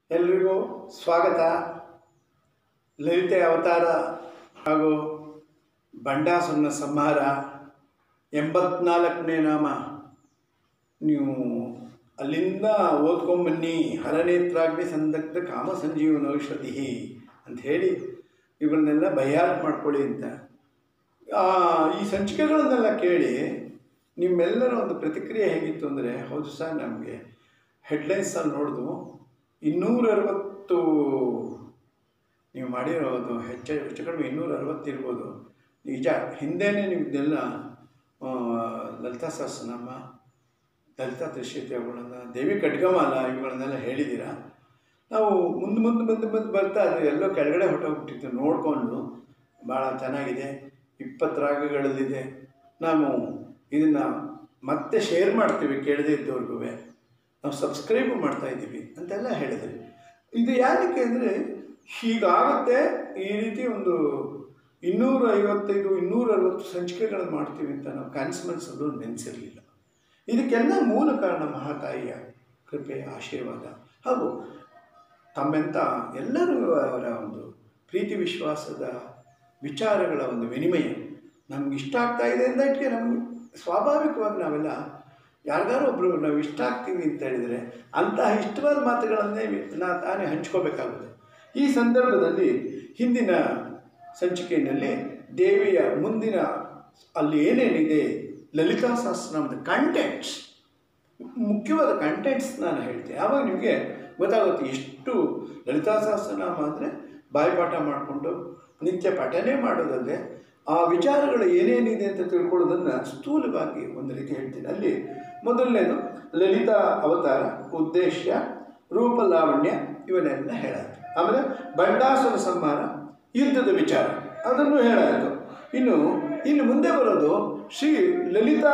ಎಲ್ರಿಗೂ ಸ್ವಾಗತ ಲಲಿತೆ ಅವತಾರ ಹಾಗೂ ಬಂಡಾಸುರನ ಸಂಹಾರ ಎಂಬತ್ನಾಲ್ಕನೇ ನಾಮ ನೀವು ಅಲ್ಲಿಂದ ಓದ್ಕೊಂಬನ್ನಿ ಹರನೇತ್ರಾಗ್ನಿ ಸಂದಗ್ಧ ಕಾಮ ಸಂಜೀವನ ಔಷಧಿ ಅಂತ ಹೇಳಿ ಇವುಗಳನ್ನೆಲ್ಲ ಬಯ್ಯಾಟ್ ಮಾಡ್ಕೊಳ್ಳಿ ಅಂತ ಆ, ಈ ಸಂಚಿಕೆಗಳನ್ನೆಲ್ಲ ಕೇಳಿ ನಿಮ್ಮೆಲ್ಲರ ಒಂದು ಪ್ರತಿಕ್ರಿಯೆ ಹೇಗಿತ್ತು ಅಂದರೆ ಹೌದು ಸರ್ ನಮಗೆ ಹೆಡ್ಲೈನ್ಸಲ್ಲಿ ನೋಡಿದ್ವು ಇನ್ನೂರ ಅರವತ್ತು ನೀವು ಮಾಡಿರೋದು ಹೆಚ್ಚು ಹೆಚ್ಚು ಕಡಿಮೆ ಇನ್ನೂರ ಅರವತ್ತು ಇರ್ಬೋದು ನಿಜ ಹಿಂದೆನೇ ನೀವು ಇದೆಲ್ಲ ಆ, ಲಲಿತಾ ಸಹಸ್ರನಾಮ ಲಲಿತಾ ತ್ರಿಶೀತಿಗಳನ್ನು ದೇವಿ ಖಡ್ಗಮಾಲ ಇವುಗಳನ್ನೆಲ್ಲ ಹೇಳಿದ್ದೀರಾ ನಾವು ಮುಂದೆ ಮುಂದೆ ಬಂದು ಬಂದು ಬರ್ತಾ ಅದು ಎಲ್ಲೋ ಕೆಳಗಡೆ ಹೊಟ್ಟೋಗ್ಬಿಟ್ಟಿತ್ತು ನೋಡಿಕೊಂಡು ಭಾಳ ಚೆನ್ನಾಗಿದೆ ಇಪ್ಪತ್ತು ರಾಗಗಳಲ್ಲಿದೆ ನಾವು ಇದನ್ನು ಮತ್ತೆ ಶೇರ್ ಮಾಡ್ತೀವಿ ಕೇಳದೇ ಇದ್ದವ್ರಿಗೂ ನಾವು ಸಬ್ಸ್ಕ್ರೈಬು ಮಾಡ್ತಾ ಇದ್ದೀವಿ ಅಂತೆಲ್ಲ ಹೇಳಿದ್ರಿ ಇದು ಯಾಕೆ ಅಂದರೆ ಹೀಗಾಗುತ್ತೆ ಈ ರೀತಿ ಒಂದು ಇನ್ನೂರ ಐವತ್ತೈದು ಇನ್ನೂರ ಅರವತ್ತು ಸಂಚಿಕೆಗಳನ್ನು ಮಾಡ್ತೀವಿ ಅಂತ ನಾವು ಕನಸು ಮನಸ್ಸಲ್ಲೂ ನೆನೆಸಿರಲಿಲ್ಲ ಇದಕ್ಕೆಲ್ಲ ಮೂಲ ಕಾರಣ ಮಹಾತಾಯಿಯ ಕೃಪೆ ಆಶೀರ್ವಾದ ಹಾಗೂ ತಮ್ಮೆಂಥ ಎಲ್ಲರೂ ಅವರ ಒಂದು ಪ್ರೀತಿ ವಿಶ್ವಾಸದ ವಿಚಾರಗಳ ಒಂದು ವಿನಿಮಯ ನಮ್ಗೆ ಇಷ್ಟ ಆಗ್ತಾ ಇದೆ ಅಂದಕ್ಕೆ ನಮ್ಗೆ ಸ್ವಾಭಾವಿಕವಾಗಿ ನಾವೆಲ್ಲ ಯಾರಿಗಾರು ಒಬ್ಬರು ನಾವು ಇಷ್ಟ ಆಗ್ತೀವಿ ಅಂತ ಹೇಳಿದರೆ ಅಂತಹ ಇಷ್ಟವಾದ ಮಾತುಗಳನ್ನೇ ನಾ ತಾನೇ ಹಂಚ್ಕೋಬೇಕಾಗುತ್ತೆ ಈ ಸಂದರ್ಭದಲ್ಲಿ ಹಿಂದಿನ ಸಂಚಿಕೆಯಲ್ಲಿ ದೇವಿಯ ಮುಂದಿನ ಅಲ್ಲಿ ಏನೇನಿದೆ ಲಲಿತಾ ಸಹಸ್ರನಾಮದ ಕಂಟೆಂಟ್ಸ್ ಮುಖ್ಯವಾದ ಕಂಟೆಂಟ್ಸ್ ನಾನು ಹೇಳ್ತೀನಿ ಆವಾಗ ನಿಮಗೆ ಗೊತ್ತಾಗುತ್ತೆ ಎಷ್ಟು ಲಲಿತಾ ಸಹಸ್ರನಾಮ ಅಂದರೆ ಬಾಯಿಪಾಠ ಮಾಡಿಕೊಂಡು ನಿತ್ಯ ಪಠನೆ ಮಾಡೋದಲ್ಲದೆ ಆ ವಿಚಾರಗಳು ಏನೇನಿದೆ ಅಂತ ತಿಳ್ಕೊಳ್ಳೋದನ್ನು ಸ್ಥೂಲವಾಗಿ ಒಂದು ರೀತಿ ಹೇಳ್ತೀನಿ ಅಲ್ಲಿ ಮೊದಲನೇದು ಲಲಿತಾ ಅವತಾರ ಉದ್ದೇಶ ರೂಪ ಲಾವಣ್ಯ ಇವನ್ನೆಲ್ಲ ಹೇಳಾಯಿತು ಆಮೇಲೆ ಬಂಡಾಸುರ ಸಂಹಾರ ಯುದ್ಧದ ವಿಚಾರ ಅದನ್ನು ಹೇಳಾಯಿತು ಇನ್ನು ಇನ್ನು ಮುಂದೆ ಬರೋದು ಶ್ರೀ ಲಲಿತಾ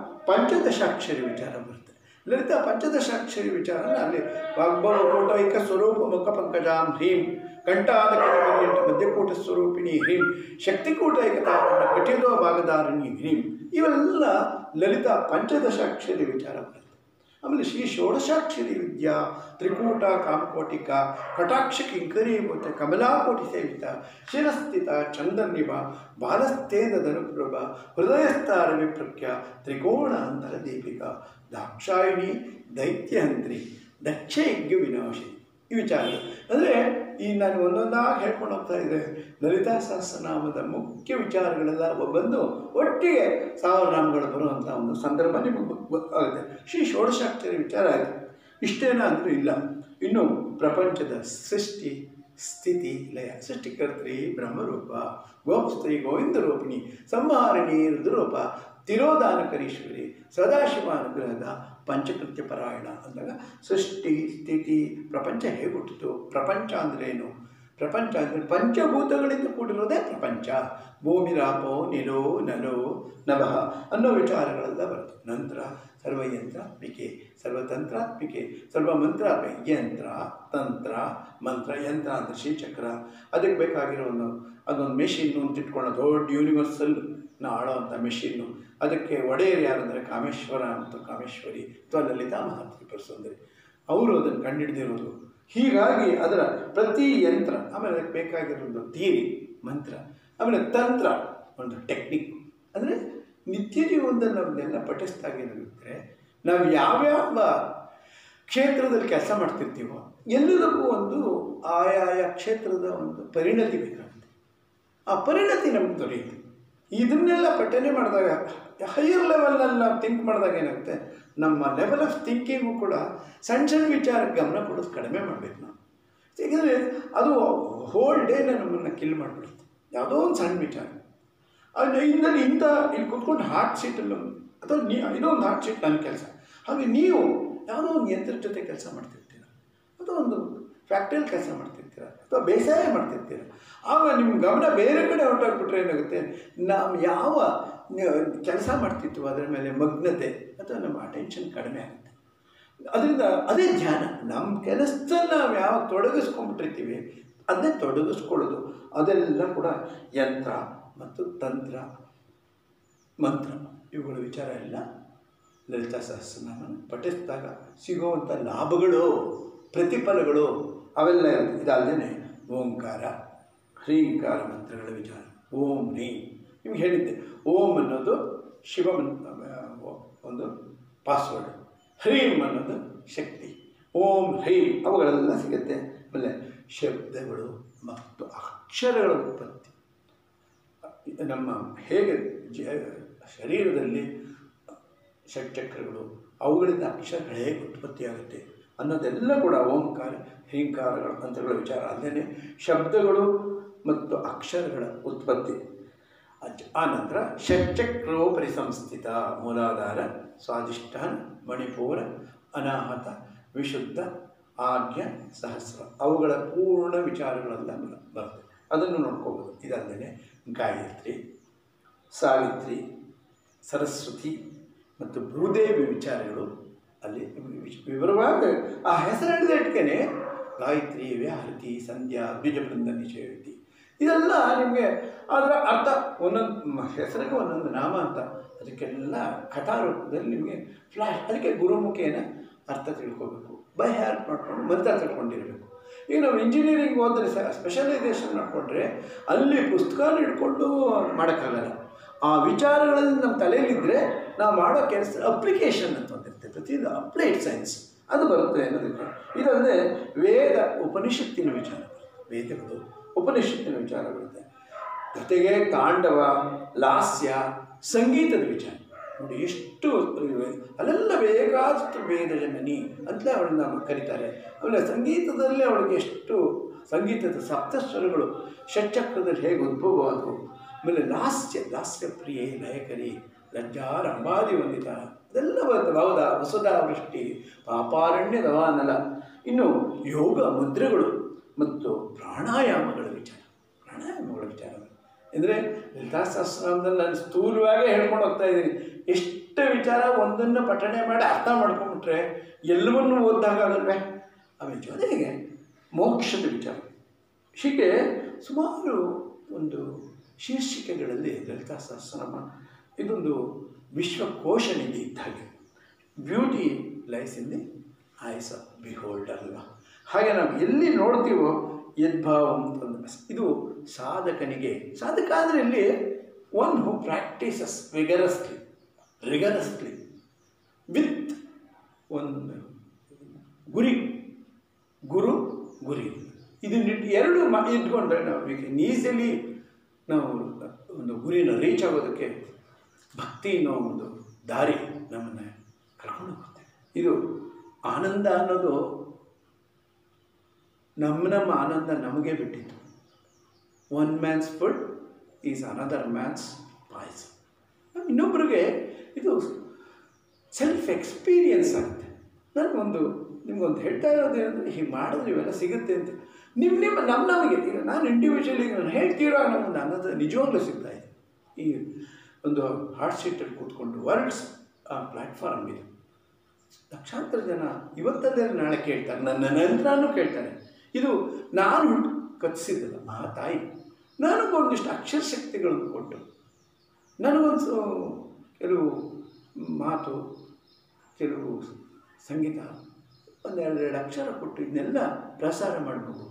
ಪಂಚದಶಾಕ್ಷರಿ ವಿಚಾರ ಬರುತ್ತೆ ಲಲಿತಾ ಪಂಚದಶಾಕ್ಷರಿ ವಿಚಾರ ಅಲ್ಲಿ ವಾಗ್ಭವಕೂಟೈಕ ಸ್ವರೂಪ ಮುಖ ಪಂಕಜಾಂ ಹ್ರೀಂ ಕಂಠಾದ ಪರ್ಯಂತ ಮಧ್ಯಕೂಟ ಸ್ವರೂಪಿಣಿ ಹ್ರೀಂ ಶಕ್ತಿಕೂಟೈಕತಾಪಂಡ ಕಟಿಯದೋ ಭಾಗಧಾರಿಣಿ ಹ್ರೀಂ ಇವೆಲ್ಲ ಲಲಿತಾ ಪಂಚದಶಾಕ್ಷರಿ ವಿಚಾರ ಬರುತ್ತೆ ಆಮೇಲೆ ಶ್ರೀ ಷೋಡಶಾಕ್ಷರಿ ವಿದ್ಯಾ ತ್ರಿಕೂಟ ಕಾಮಕೋಟಿಕ ಕಟಾಕ್ಷ ಕಿಂಕರೀಭೂತ ಕಮಲಾಕೋಟಿ ಸೇವಿತ ಶಿರಸ್ಥಿತ ಚಂದನ್ನಿಭ ಬಾಲಸ್ಥೇನ ಧನುಪ್ರಭ ಹೃದಯಸ್ಥಾರ ವಿಪ್ರಖ್ಯ ತ್ರಿಕೋಣ ಅಂತರ ದೀಪಿಕಾ ದಾಕ್ಷಾಯಿಣಿ ದೈತ್ಯಹಂತ್ರಿ ದಕ್ಷಯಜ್ಞ ವಿನಾಶಿ ಈ ವಿಚಾರ ಅಂದರೆ ಈ ನಾನು ಒಂದೊಂದಾಗಿ ಹೇಳ್ಕೊಂಡು ಹೋಗ್ತಾ ಇದ್ದೆ ಲಲಿತಾ ಸಹಸ್ರನಾಮದ ಮುಖ್ಯ ವಿಚಾರಗಳೆಲ್ಲ ಬಂದು ಒಟ್ಟಿಗೆ ಸಾವಿರ ನಾಮಗಳು ಬರುವಂಥ ಒಂದು ಸಂದರ್ಭ ನಿಮಗೆ ಗೊ- ಗೊತ್ತಾಗುತ್ತೆ ಶ್ರೀ ಷೋಡಶಾಕ್ಷರಿ ವಿಚಾರ ಆಯಿತು ಇಷ್ಟೇನ ಅಂದರೂ ಇಲ್ಲ ಇನ್ನು ಪ್ರಪಂಚದ ಸೃಷ್ಟಿ ಸ್ಥಿತಿ ಲಯ ಸೃಷ್ಟಿಕರ್ತ್ರಿ ಬ್ರಹ್ಮರೂಪ ಗೋಪಸ್ತ್ರೀ ಗೋವಿಂದ ರೂಪಿಣಿ ಸಂಹಾರಿಣಿ ರುದ್ರೂಪ ತಿರೋದಾನಕರೀಶ್ವರಿ ಸದಾಶಿವಾನುಗ್ರಹದ ಪಂಚಕೃತ್ಯ ಪರಾಯಣ ಅಂದಾಗ ಸೃಷ್ಟಿ ಸ್ಥಿತಿ ಪ್ರಪಂಚ ಹೇಗೆ ಹುಟ್ಟಿತು ಪ್ರಪಂಚ ಅಂದ್ರೇನು ಪ್ರಪಂಚ ಅಂದರೆ ಪಂಚಭೂತಗಳಿಂದ ಕೂಡಿರೋದೇ ಪ್ರಪಂಚ ಭೂಮಿ ರಾಪೋ ನಿಲೋ ನಲೋ ನಭಃ ಅನ್ನೋ ವಿಚಾರಗಳೆಲ್ಲ ಬರುತ್ತೆ ನಂತರ ಸರ್ವಯಂತ್ರಾತ್ಮಿಕೆ ಸರ್ವತಂತ್ರಾತ್ಮಿಕೆ ಸರ್ವಮಂತ್ರಾತ್ಮಿಕೆ ಯಂತ್ರ ತಂತ್ರ ಮಂತ್ರ ಯಂತ್ರ ಅಂದರೆ ಶ್ರೀಚಕ್ರ ಅದಕ್ಕೆ ಬೇಕಾಗಿರೋ ಒಂದು ಅದೊಂದು ಮೆಷಿನ್ನು ಅಂತ ಇಟ್ಕೊಳ್ಳೋ ದೊಡ್ಡ ಯೂನಿವರ್ಸಲ್ ನ ಆಳೋವಂಥ ಮೆಷಿನ್ನು ಅದಕ್ಕೆ ಒಡೆಯರು ಯಾರಂದರೆ ಕಾಮೇಶ್ವರ ಮತ್ತು ಕಾಮೇಶ್ವರಿ ಅಥವಾ ಲಲಿತಾ ಮಹಾತ್ರಿಪುರ ಸುಂದರಿ ಅವರು ಅದನ್ನು ಕಂಡುಹಿಡಿದಿರೋದು ಹೀಗಾಗಿ ಅದರ ಪ್ರತಿ ಯಂತ್ರ ಆಮೇಲೆ ಅದಕ್ಕೆ ಬೇಕಾಗಿರೋದು ಥಿಯರಿ ಮಂತ್ರ ಆಮೇಲೆ ತಂತ್ರ ಒಂದು ಟೆಕ್ನಿಕ್ ಅಂದರೆ ನಿತ್ಯ ಜೀವನದಲ್ಲಿ ನಾವನ್ನೆಲ್ಲ ಪಠಿಸಿದಾಗ ಏನಾಗುತ್ತೆ ನಾವು ಯಾವ್ಯಾವ ಕ್ಷೇತ್ರದಲ್ಲಿ ಕೆಲಸ ಮಾಡ್ತಿರ್ತೀವೋ ಎಲ್ಲದಕ್ಕೂ ಒಂದು ಆಯಾಯ ಕ್ಷೇತ್ರದ ಒಂದು ಪರಿಣತಿ ಬೇಕಾಗುತ್ತೆ ಆ ಪರಿಣತಿ ನಮ್ಗೆ ದೊರೆಯುತ್ತೆ ಇದನ್ನೆಲ್ಲ ಪಠನೆ ಮಾಡಿದಾಗ ಹೈಯರ್ ಲೆವೆಲ್ನಲ್ಲಿ ನಾವು ಥಿಂಕ್ ಮಾಡಿದಾಗ ಏನಾಗುತ್ತೆ ನಮ್ಮ ಲೆವೆಲ್ ಆಫ್ ಥಿಂಕಿಂಗು ಕೂಡ ಸಣ್ಣ ಸಣ್ಣ ವಿಚಾರಕ್ಕೆ ಗಮನ ಕೊಡೋದು ಕಡಿಮೆ ಮಾಡಬೇಕು ನಾವು ಯಾಕೆಂದರೆ ಅದು ಹೋಲ್ ಡೇನ ನಮ್ಮನ್ನು ಕಿಲ್ ಮಾಡಿಬಿಡುತ್ತೆ ಯಾವುದೋ ಒಂದು ಸಣ್ಣ ವಿಚಾರ ಅದು ಇಂದಲ್ಲಿ ಇಂಥ ಇಲ್ಲಿ ಕೂತ್ಕೊಂಡು ಹಾರ್ಟ್ ಸೀಟಲ್ಲಿ ಅಥವಾ ನೀ ಇದೋ ಒಂದು ಹಾರ್ಟ್ ಸೀಟ್ ನನ್ನ ಕೆಲಸ ಹಾಗೆ ನೀವು ಯಾವುದೋ ಒಂದು ಯಂತ್ರದ ಜೊತೆ ಕೆಲಸ ಮಾಡ್ತಿರ್ತೀರ ಅಥವಾ ಒಂದು ಫ್ಯಾಕ್ಟ್ರಿಯಲ್ಲಿ ಕೆಲಸ ಮಾಡ್ತಿರ್ತೀರ ಅಥವಾ ಬೇಸಾಯ ಮಾಡ್ತಿರ್ತೀರ ಆಗ ನಿಮ್ಮ ಗಮನ ಬೇರೆ ಕಡೆ ಹೊರಟೋಗ್ಬಿಟ್ರೆ ಏನಾಗುತ್ತೆ ನಾವು ಯಾವ ಕೆಲಸ ಮಾಡ್ತಿತ್ತು ಅದರ ಮೇಲೆ ಮಗ್ನತೆ ಅಥವಾ ನಮ್ಮ ಅಟೆನ್ಷನ್ ಕಡಿಮೆ ಆಗುತ್ತೆ ಅದರಿಂದ ಅದೇ ಧ್ಯಾನ ನಮ್ಮ ಕೆಲಸದಲ್ಲಿ ನಾವು ಯಾವಾಗ ತೊಡಗಿಸ್ಕೊಂಡ್ಬಿಟ್ಟಿರ್ತೀವಿ ಅದನ್ನೇ ತೊಡಗಿಸ್ಕೊಳ್ಳೋದು ಅದೆಲ್ಲ ಕೂಡ ಯಂತ್ರ ಮತ್ತು ತಂತ್ರ ಮಂತ್ರ ಇವುಗಳ ವಿಚಾರ ಎಲ್ಲ ಲಲಿತಾ ಸಹಸ್ರನಾಮನ ಪಠಿಸಿದಾಗ ಸಿಗುವಂಥ ಲಾಭಗಳು ಪ್ರತಿಫಲಗಳು ಅವೆಲ್ಲ ಇದಲ್ಲದೆ ಓಂಕಾರ ಹ್ರೀಂಕಾರ ಮಂತ್ರಗಳ ವಿಚಾರ ಓಂ ಹ್ರೀಂ ನಿಮ್ಗೆ ಹೇಳಿದ್ದೆ ಓಂ ಅನ್ನೋದು ಶಿವ ಒಂದು ಪಾಸ್ವರ್ಡ್ ಹ್ರೀಂ ಅನ್ನೋದು ಶಕ್ತಿ ಓಂ ಹ್ರೀಂ ಅವುಗಳೆಲ್ಲ ಸಿಗುತ್ತೆ ಆಮೇಲೆ ಶಬ್ದಗಳು ಮತ್ತು ಅಕ್ಷರಗಳ ಉತ್ಪತ್ತಿ ನಮ್ಮ ಹೇಗೆ ಜ ಶರೀರದಲ್ಲಿ ಷಟ್ಚಕ್ರಗಳು ಅವುಗಳಿಂದ ಅಕ್ಷರಗಳು ಹೇಗೆ ಉತ್ಪತ್ತಿಯಾಗುತ್ತೆ ಅನ್ನೋದೆಲ್ಲ ಕೂಡ ಓಂಕಾರ ಹೀಂಕಾರಗಳ ಮಂತ್ರಗಳ ವಿಚಾರ ಅಲ್ಲದೆ ಶಬ್ದಗಳು ಮತ್ತು ಅಕ್ಷರಗಳ ಉತ್ಪತ್ತಿ ಅಜ್- ಆನಂತರ ಷಟ್ಚಕ್ರೋ ಪರಿಸಂಸ್ಥಿತ ಮೂಲಾಧಾರ ಸ್ವಾದಿಷ್ಠಾನ ಮಣಿಪೂರ ಅನಾಹತ ವಿಶುದ್ಧ ಆಜ್ಞ ಸಹಸ್ರ ಅವುಗಳ ಪೂರ್ಣ ವಿಚಾರಗಳೆಲ್ಲ ಬರ- ಬರ್ತದೆ ಅದನ್ನು ನೋಡ್ಕೋಬೋದು ಇದಲ್ಲದೆ ಗಾಯತ್ರಿ ಸಾವಿತ್ರಿ ಸರಸ್ವತಿ ಮತ್ತು ಭೂದೇವಿ ವಿಚಾರಗಳು ಅಲ್ಲಿ ವಿಶ್- ವಿವರವಾಗಿ ಆ ಹೆಸರು ಹಿಡಿದಿಟ್ಕೇನೆ ಗಾಯತ್ರಿ ವ್ಯಾಹೃತಿ ಸಂಧ್ಯಾ ಬೀಜಬೃಂದ ನಿಷೇವತಿ ಇದೆಲ್ಲ ನಿಮಗೆ ಅದರ ಅರ್ಥ ಒಂದೊಂದು ಮ- ಹೆಸರಿಗೆ ಒಂದೊಂದು ನಾಮ ಅಂತ ಅದಕ್ಕೆಲ್ಲ ಕಥಾರೂಪದಲ್ಲಿ ನಿಮಗೆ ಫ್ಲ್ಯಾಶ್ ಅದಕ್ಕೆ ಗುರುಮುಖೇನ ಅರ್ಥ ತಿಳ್ಕೊಬೇಕು ಬೈ ಹ್ಯಾರ್ಟ್ ಮಾಡ್ಕೊಂಡು ಮಂತ್ರ ತಿಳ್ಕೊಂಡಿರಬೇಕು ಈಗ ನಾವು ಇಂಜಿನಿಯರಿಂಗ್ ಹೋದರೆ ಸ್ಪೆಷಲೈಸೇಷನ್ ಮಾಡಿಕೊಂಡ್ರೆ ಅಲ್ಲಿ ಪುಸ್ತಕ ಹಿಡ್ಕೊಂಡು ಮಾಡೋಕ್ಕಾಗಲ್ಲ ಆ ವಿಚಾರಗಳಲ್ಲಿ ನಮ್ಮ ತಲೆಯಲ್ಲಿದ್ದರೆ ನಾವು ಮಾಡೋ ಕೆಲಸ ಅಪ್ಲಿಕೇಶನ್ ಅಂತ ಒಂದಿರುತ್ತೆ ಪ್ರತಿಯೊಂದು ಅಪ್ಲೈಡ್ ಸೈನ್ಸ್ ಅದು ಬರುತ್ತೆ ಅನ್ನೋದಕ್ಕೆ ಇದಲ್ಲದೆ ವೇದ ಉಪನಿಷತ್ತಿನ ವಿಚಾರ ವೇದಗಳು ಉಪನಿಷತ್ತಿನ ವಿಚಾರ ಬರುತ್ತೆ ಜೊತೆಗೆ ತಾಂಡವ ಲಾಸ್ಯ ಸಂಗೀತದ ವಿಚಾರ ನೋಡಿ ಎಷ್ಟು ಇವೆ. ಅಲ್ಲೆಲ್ಲ ಬೇಕಾದಷ್ಟು ವೇದ ಜನನಿ ಅಂತ ಅವಳನ್ನ ಕರೀತಾರೆ ಆಮೇಲೆ ಸಂಗೀತದಲ್ಲಿ ಅವಳಿಗೆ ಎಷ್ಟು ಸಂಗೀತದ ಸಪ್ತಸ್ವರಗಳು ಷಟ್ಚಕ್ರದಲ್ಲಿ ಹೇಗೆ ಉದ್ಭವವಾದವು ಆಮೇಲೆ ಲಾಸ್ಯ ಲಾಸ್ಯ ಪ್ರಿಯೆ ಲಯಕರಿ ಲಜ್ಜಾ ರಂಭಾದಿ ವಂದಿತ ಅದೆಲ್ಲ ಬರುತ್ತೆ ಹೌದಾ ವಸುಧಾ ವೃಷ್ಟಿ ಪಾಪಾರಣ್ಯ ದವಾನಲ ಇನ್ನು ಯೋಗ ಮುದ್ರೆಗಳು ಮತ್ತು ಪ್ರಾಣಾಯಾಮಗಳ ವಿಚಾರ ಪ್ರಾಣಾಯಾಮಗಳ ವಿಚಾರ ಅಂದರೆ ಲಲಿತಾ ಸಹಸ್ರನಾಮದಲ್ಲಿ ನಾನು ಸ್ಥೂಲವಾಗೇ ಹೇಳ್ಕೊಂಡು ಹೋಗ್ತಾ ಇದ್ದೀನಿ ಎಷ್ಟು ವಿಚಾರ ಒಂದನ್ನು ಪಠಣೆ ಮಾಡಿ ಅರ್ಥ ಮಾಡ್ಕೊಂಬಿಟ್ರೆ ಎಲ್ಲವನ್ನೂ ಓದಿದಾಗ ಆಗಲ್ವೇ ಆಮೇಲೆ ಜೊತೆಗೆ ಮೋಕ್ಷದ ವಿಚಾರ ಹೀಗೆ ಸುಮಾರು ಒಂದು ಶೀರ್ಷಿಕೆಗಳಲ್ಲಿ ಲಲಿತಾ ಸಹಸ್ರನಾಮ ಇದೊಂದು ವಿಶ್ವಕೋಶ ನಿಧಿ ಇದ್ದ ಹಾಗೆ beauty lies in the eyes of behold ಅಲ್ವಾ ಹಾಗೆ ನಾವು ಎಲ್ಲಿ ನೋಡ್ತೀವೋ ಯದ್ಭಾವ ಅಂತಂದ್ರೆ ಇದು ಸಾಧಕನಿಗೆ ಸಾಧಕ ಅಂದರೆ ಇಲ್ಲಿ one who practises vigorously rigorously with ಒಂದು ಗುರಿ ಗುರು ಗುರಿ ಇದನ್ನ ಎರಡು ಮ ಇಟ್ಕೊಂಡ್ರೆ ನಾವು ಈಸಿಲಿ ನಾವು ಒಂದು ಗುರಿನ ರೀಚ್ ಆಗೋದಕ್ಕೆ ಭಕ್ತಿ ಅನ್ನೋ ಒಂದು ದಾರಿ ನಮ್ಮನ್ನು ಕರ್ಕೊಂಡು ಹೋಗುತ್ತೆ ಇದು ಆನಂದ ಅನ್ನೋದು ನಮ್ಮ ನಮ್ಮ ಆನಂದ ನಮಗೆ ಬಿಟ್ಟಿತ್ತು one man's food is another man's poison ಇನ್ನೊಬ್ಬರಿಗೆ ಇದು ಸೆಲ್ಫ್ ಎಕ್ಸ್ಪೀರಿಯನ್ಸ್ ಆಗುತ್ತೆ ನನಗೊಂದು ನಿಮ್ಗೊಂದು ಹೇಳ್ತಾ ಇರೋದು ಏನಂದರೆ ಹೀಗೆ ಮಾಡಿದ್ರೆ ಇವೆಲ್ಲ ಸಿಗುತ್ತೆ ಅಂತ ನಿಮ್ಮ ನಿಮ್ಮ ನಮ್ಮ ನಮಗೆ ಈಗ ನಾನು ಇಂಡಿವಿಜುವಲಿ ನಾನು ಹೇಳ್ತೀರೋ ನಮ್ಮೊಂದು ಅನ್ನೋದು ನಿಜವಾಗ್ಲೂ ಸಿಗ್ತಾ ಇದೆ ಈ ಒಂದು ಹಾರ್ಟ್ ಸೀಟಲ್ಲಿ ಕೂತ್ಕೊಂಡು ವರ್ಲ್ಡ್ಸ್ ಆ ಪ್ಲ್ಯಾಟ್ಫಾರ್ಮ್ ಇದೆ ಲಕ್ಷಾಂತರ ಜನ ಇವತ್ತಲ್ಲೇ ನಾಳೆ ಕೇಳ್ತಾರೆ ನನ್ನ ನಂತರನೂ ಕೇಳ್ತಾರೆ ಇದು ನಾನು ಹುಟ್ಟು ಕತ್ತಿಸಿದ್ದಲ್ಲ ಆ ತಾಯಿ ನನಗೊಂದಿಷ್ಟು ಅಕ್ಷರ ಶಕ್ತಿಗಳನ್ನು ಕೊಟ್ಟು ನನಗೊಂದು ಸ- ಕೆಲವು ಮಾತು ಕೆಲವು ಸಂಗೀತ ಒಂದೆರಡು ಎರಡು ಅಕ್ಷರ ಕೊಟ್ಟು ಇದನ್ನೆಲ್ಲ ಪ್ರಸಾರ ಮಾಡಬೇಕು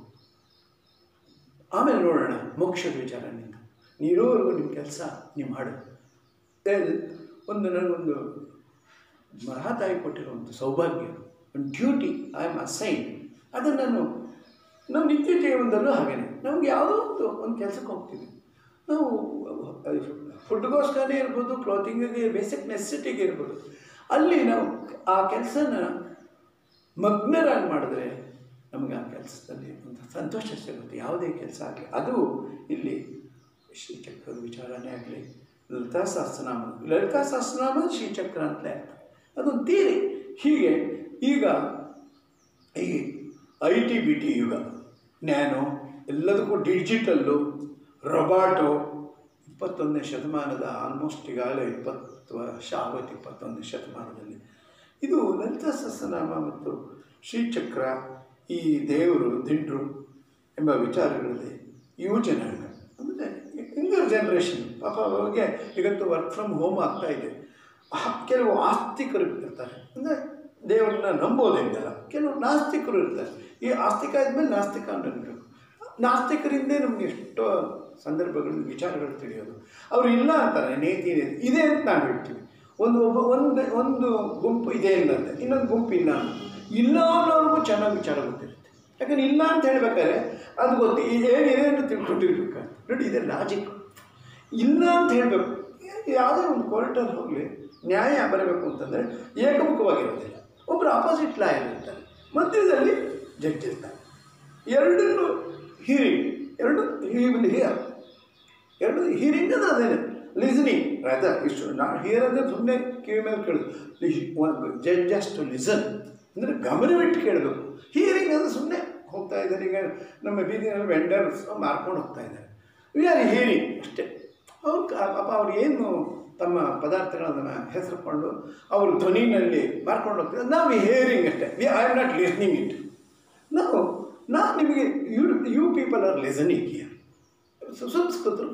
ಆಮೇಲೆ ನೋಡೋಣ ಮೋಕ್ಷದ ವಿಚಾರ ನಿಂದ ನೀರೋವರೆಗೂ ನಿಮ್ಮ ಕೆಲಸ ನೀವು ಮಾಡು ಎಲ್- ಒಂದು ನನಗೊಂದು ಮಹಾತಾಯಿ ಕೊಟ್ಟಿರುವಂಥ ಸೌಭಾಗ್ಯ ಒಂದು ಡ್ಯೂಟಿ ಐ ಆಮ್ ಅಸೈನ್ ಅದನ್ನು ನಾನು ನಾವು ನಿತ್ಯ ಜೀವನದಲ್ಲೂ ಹಾಗೇನೆ ನಮ್ಗೆ ಯಾವುದೋ ಒಂದು ಒಂದು ಕೆಲಸಕ್ಕೆ ಹೋಗ್ತೀವಿ ನಾವು ಫುಡ್ಗೋಸ್ಕರನೇ ಇರ್ಬೋದು ಕ್ಲಾತಿಂಗಿಗೆ ಬೇಸಿಕ್ ನೆಸೆಸಿಟಿಗೆ ಇರ್ಬೋದು ಅಲ್ಲಿ ನಾವು ಆ ಕೆಲಸನ ಮಗ್ನರಾಗಿ ಮಾಡಿದ್ರೆ ನಮಗೆ ಆ ಕೆಲಸದಲ್ಲಿ ಒಂದು ಸಂತೋಷ ಸಿಗುತ್ತೆ ಯಾವುದೇ ಕೆಲಸ ಆಗಲಿ ಅದು ಇಲ್ಲಿ ಶ್ರೀಚಕ್ರದ ವಿಚಾರನೇ ಆಗಲಿ ಲಲಿತಾ ಸಹಸ್ರನಾಮ ಲಲಿತಾ ಸಹಸ್ರನಾಮ ಶ್ರೀಚಕ್ರ ಅಂತಲೇ ಅರ್ಥ ಅದೊಂದು ತೀರಿ ಹೀಗೆ ಈಗ ಈ ಐ ಟಿ ಬಿ ಟಿ ಯುಗ ನ್ಯಾನೋ ಎಲ್ಲದಕ್ಕೂ ಡಿಜಿಟಲ್ಲು ರೊಬಾಟು ಇಪ್ಪತ್ತೊಂದನೇ ಶತಮಾನದ ಆಲ್ಮೋಸ್ಟ್ ಈಗಾಗಲೇ ಇಪ್ಪತ್ತು ವರ್ಷ ಆಗೋಯ್ತು ಇಪ್ಪತ್ತೊಂದನೇ ಶತಮಾನದಲ್ಲಿ ಇದು ಲಲಿತಾ ಸಹಸ್ರನಾಮ ಮತ್ತು ಶ್ರೀಚಕ್ರ ಈ ದೇವರು ದಿಂಡ್ರು ಎಂಬ ವಿಚಾರಗಳಲ್ಲಿ ಯುವ ಜನಾಂಗ ಅಂದರೆ ಯಂಗರ್ ಜನ್ರೇಷನ್ ಪಾಪ ಅವ್ರಿಗೆ ಇವತ್ತು ವರ್ಕ್ ಫ್ರಮ್ ಹೋಮ್ ಆಗ್ತಾ ಇದೆ ಆ- ಕೆಲವು ಆಸ್ತಿಕರು ಇರ್ತಾರೆ ಅಂದರೆ ದೇವರನ್ನ ನಂಬೋದಿದ್ದಲ್ಲ ಕೆಲವು ನಾಸ್ತಿಕರು ಇರ್ತಾರೆ ಈ ಆಸ್ತಿಕ ಆದಮೇಲೆ ನಾಸ್ತಿಕ ಅನ್ನಬೇಕು ನಾಸ್ತಿಕರಿಂದೇ ನಮಗೆ ಎಷ್ಟೋ ಸಂದರ್ಭಗಳಲ್ಲಿ ವಿಚಾರಗಳು ತಿಳಿಯೋದು ಅವರು ಇಲ್ಲ ಅಂತಾರೆ ನೇತಿ ನೇತಿ ಇದೆ ಅಂತ ನಾವು ಹೇಳ್ತೀವಿ ಒಂದು ಒಬ್ಬ ಒಂದು ಒಂದು ಗುಂಪು ಇದೆ ಇಲ್ಲಂತೆ ಇನ್ನೊಂದು ಗುಂಪು ಇಲ್ಲ ಅಂತ ಇಲ್ಲ ಅನ್ನೋರ್ಗೂ ಚೆನ್ನಾಗಿ ವಿಚಾರ ಗೊತ್ತಿರುತ್ತೆ ಯಾಕಂದ್ರೆ ಇಲ್ಲ ಅಂತ ಹೇಳ್ಬೇಕಾದ್ರೆ ಅದು ಗೊತ್ತು ಈ ಏನಿದೆ ಅಂತ ತಿಳ್ಕೊಂಡಿರ್ಬೇಕಾದ್ರೆ ನೋಡಿ ಇದೆ ಲಾಜಿಕ್ ಇಲ್ಲ ಅಂತ ಹೇಳಬೇಕು ಯಾವುದೇ ಒಂದು ಕೋರ್ಟಲ್ಲಿ ಹೋಗಲಿ ನ್ಯಾಯ ಬರಬೇಕು ಅಂತಂದರೆ ಏಕಮುಖವಾಗಿರೋದಿಲ್ಲ ಒಬ್ಬರು ಆಪೋಸಿಟ್ ಲಾಯರ್ ಇರ್ತಾರೆ ಮಧ್ಯದಲ್ಲಿ ಜಡ್ಜ್ ಇರ್ತಾರೆ ಎರಡನ್ನು ಹೀರಿಂಗ್ ಎರಡು ಹಿ ವಿಲ್ ಹಿಯರ್ ಎರಡು ಹೀರಿಂಗ್ ಅಂದರೆ ಅದೇನೆ ಲಿಸನಿಂಗ್ ರಾದರ್ ಇಷ್ಟು ನಾ ಹಿಯರ್ ಅಂದರೆ ಸುಮ್ಮನೆ ಕಿವಿ ಮೇಲೆ ಕೇಳೋದು ಜಡ್ಜ್ ಜಸ್ಟ್ ಟು ಲಿಸನ್ ಅಂದರೆ ಗಮನವಿಟ್ಟು ಕೇಳಬೇಕು ಹಿಯರಿಂಗ್ ಅಂದರೆ ಸುಮ್ಮನೆ ಹೋಗ್ತಾ ಇದ್ದಾರೆ ಈಗ ನಮ್ಮ ಬೀದಿನಲ್ಲಿ ವೆಂಡರ್ಸ್ ಮಾರ್ಕೊಂಡು ಹೋಗ್ತಾ ಇದ್ದಾರೆ ವಿ ಆರ್ ಹಿಯರಿಂಗ್ ಅಷ್ಟೇ ಅವ್ರು ಕ- ಪಾಪ ಅವ್ರು ಏನು ತಮ್ಮ ಪದಾರ್ಥಗಳನ್ನು ಹೆಸರುಕೊಂಡು ಅವರು ಧ್ವನಿನಲ್ಲಿ ಮಾರ್ಕೊಂಡು ಹೋಗ್ತಾರೆ ನಾವು ಹಿಯರಿಂಗ್ ಅಷ್ಟೇ we I am not listening it ನಾವು ನಾನು ನಿಮಗೆ you you people are listening here ಸಂಸ್ಕೃತರು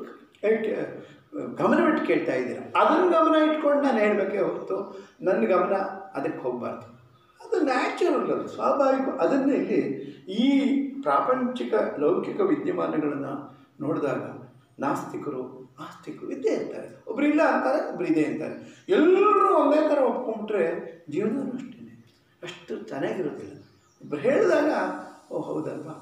ಗಮನವಿಟ್ಟು ಕೇಳ್ತಾ ಇದ್ದೀರ ಅದನ್ನು ಗಮನ ಇಟ್ಕೊಂಡು ನಾನು ಹೇಳಬೇಕೇ ಹೊರತು ನನ್ನ ಗಮನ ಅದಕ್ಕೆ ಹೋಗಬಾರ್ದು ಅದು ನ್ಯಾಚುರಲ್ ಅದು ಸ್ವಾಭಾವಿಕ ಅದನ್ನು ಇಲ್ಲಿ ಈ ಪ್ರಾಪಂಚಿಕ ಲೌಕಿಕ ವಿದ್ಯಮಾನಗಳನ್ನು ನೋಡಿದಾಗ ನಾಸ್ತಿಕರು ಆಸ್ತಿಕರು ಇದ್ದೇ ಇರ್ತಾರೆ ಒಬ್ರು ಇಲ್ಲ ಅಂತಾರೆ ಒಬ್ರು ಇದೆ ಅಂತಾರೆ ಎಲ್ಲರೂ ಒಂದೇ ಥರ ಒಪ್ಕೊಂಡ್ಬಿಟ್ರೆ ಜೀವನವೂ ಅಷ್ಟೇ ಅಷ್ಟು ಚೆನ್ನಾಗಿರೋದಿಲ್ಲ ಒಬ್ರು ಹೇಳಿದಾಗ ಓ ಹೌದಲ್ವಾ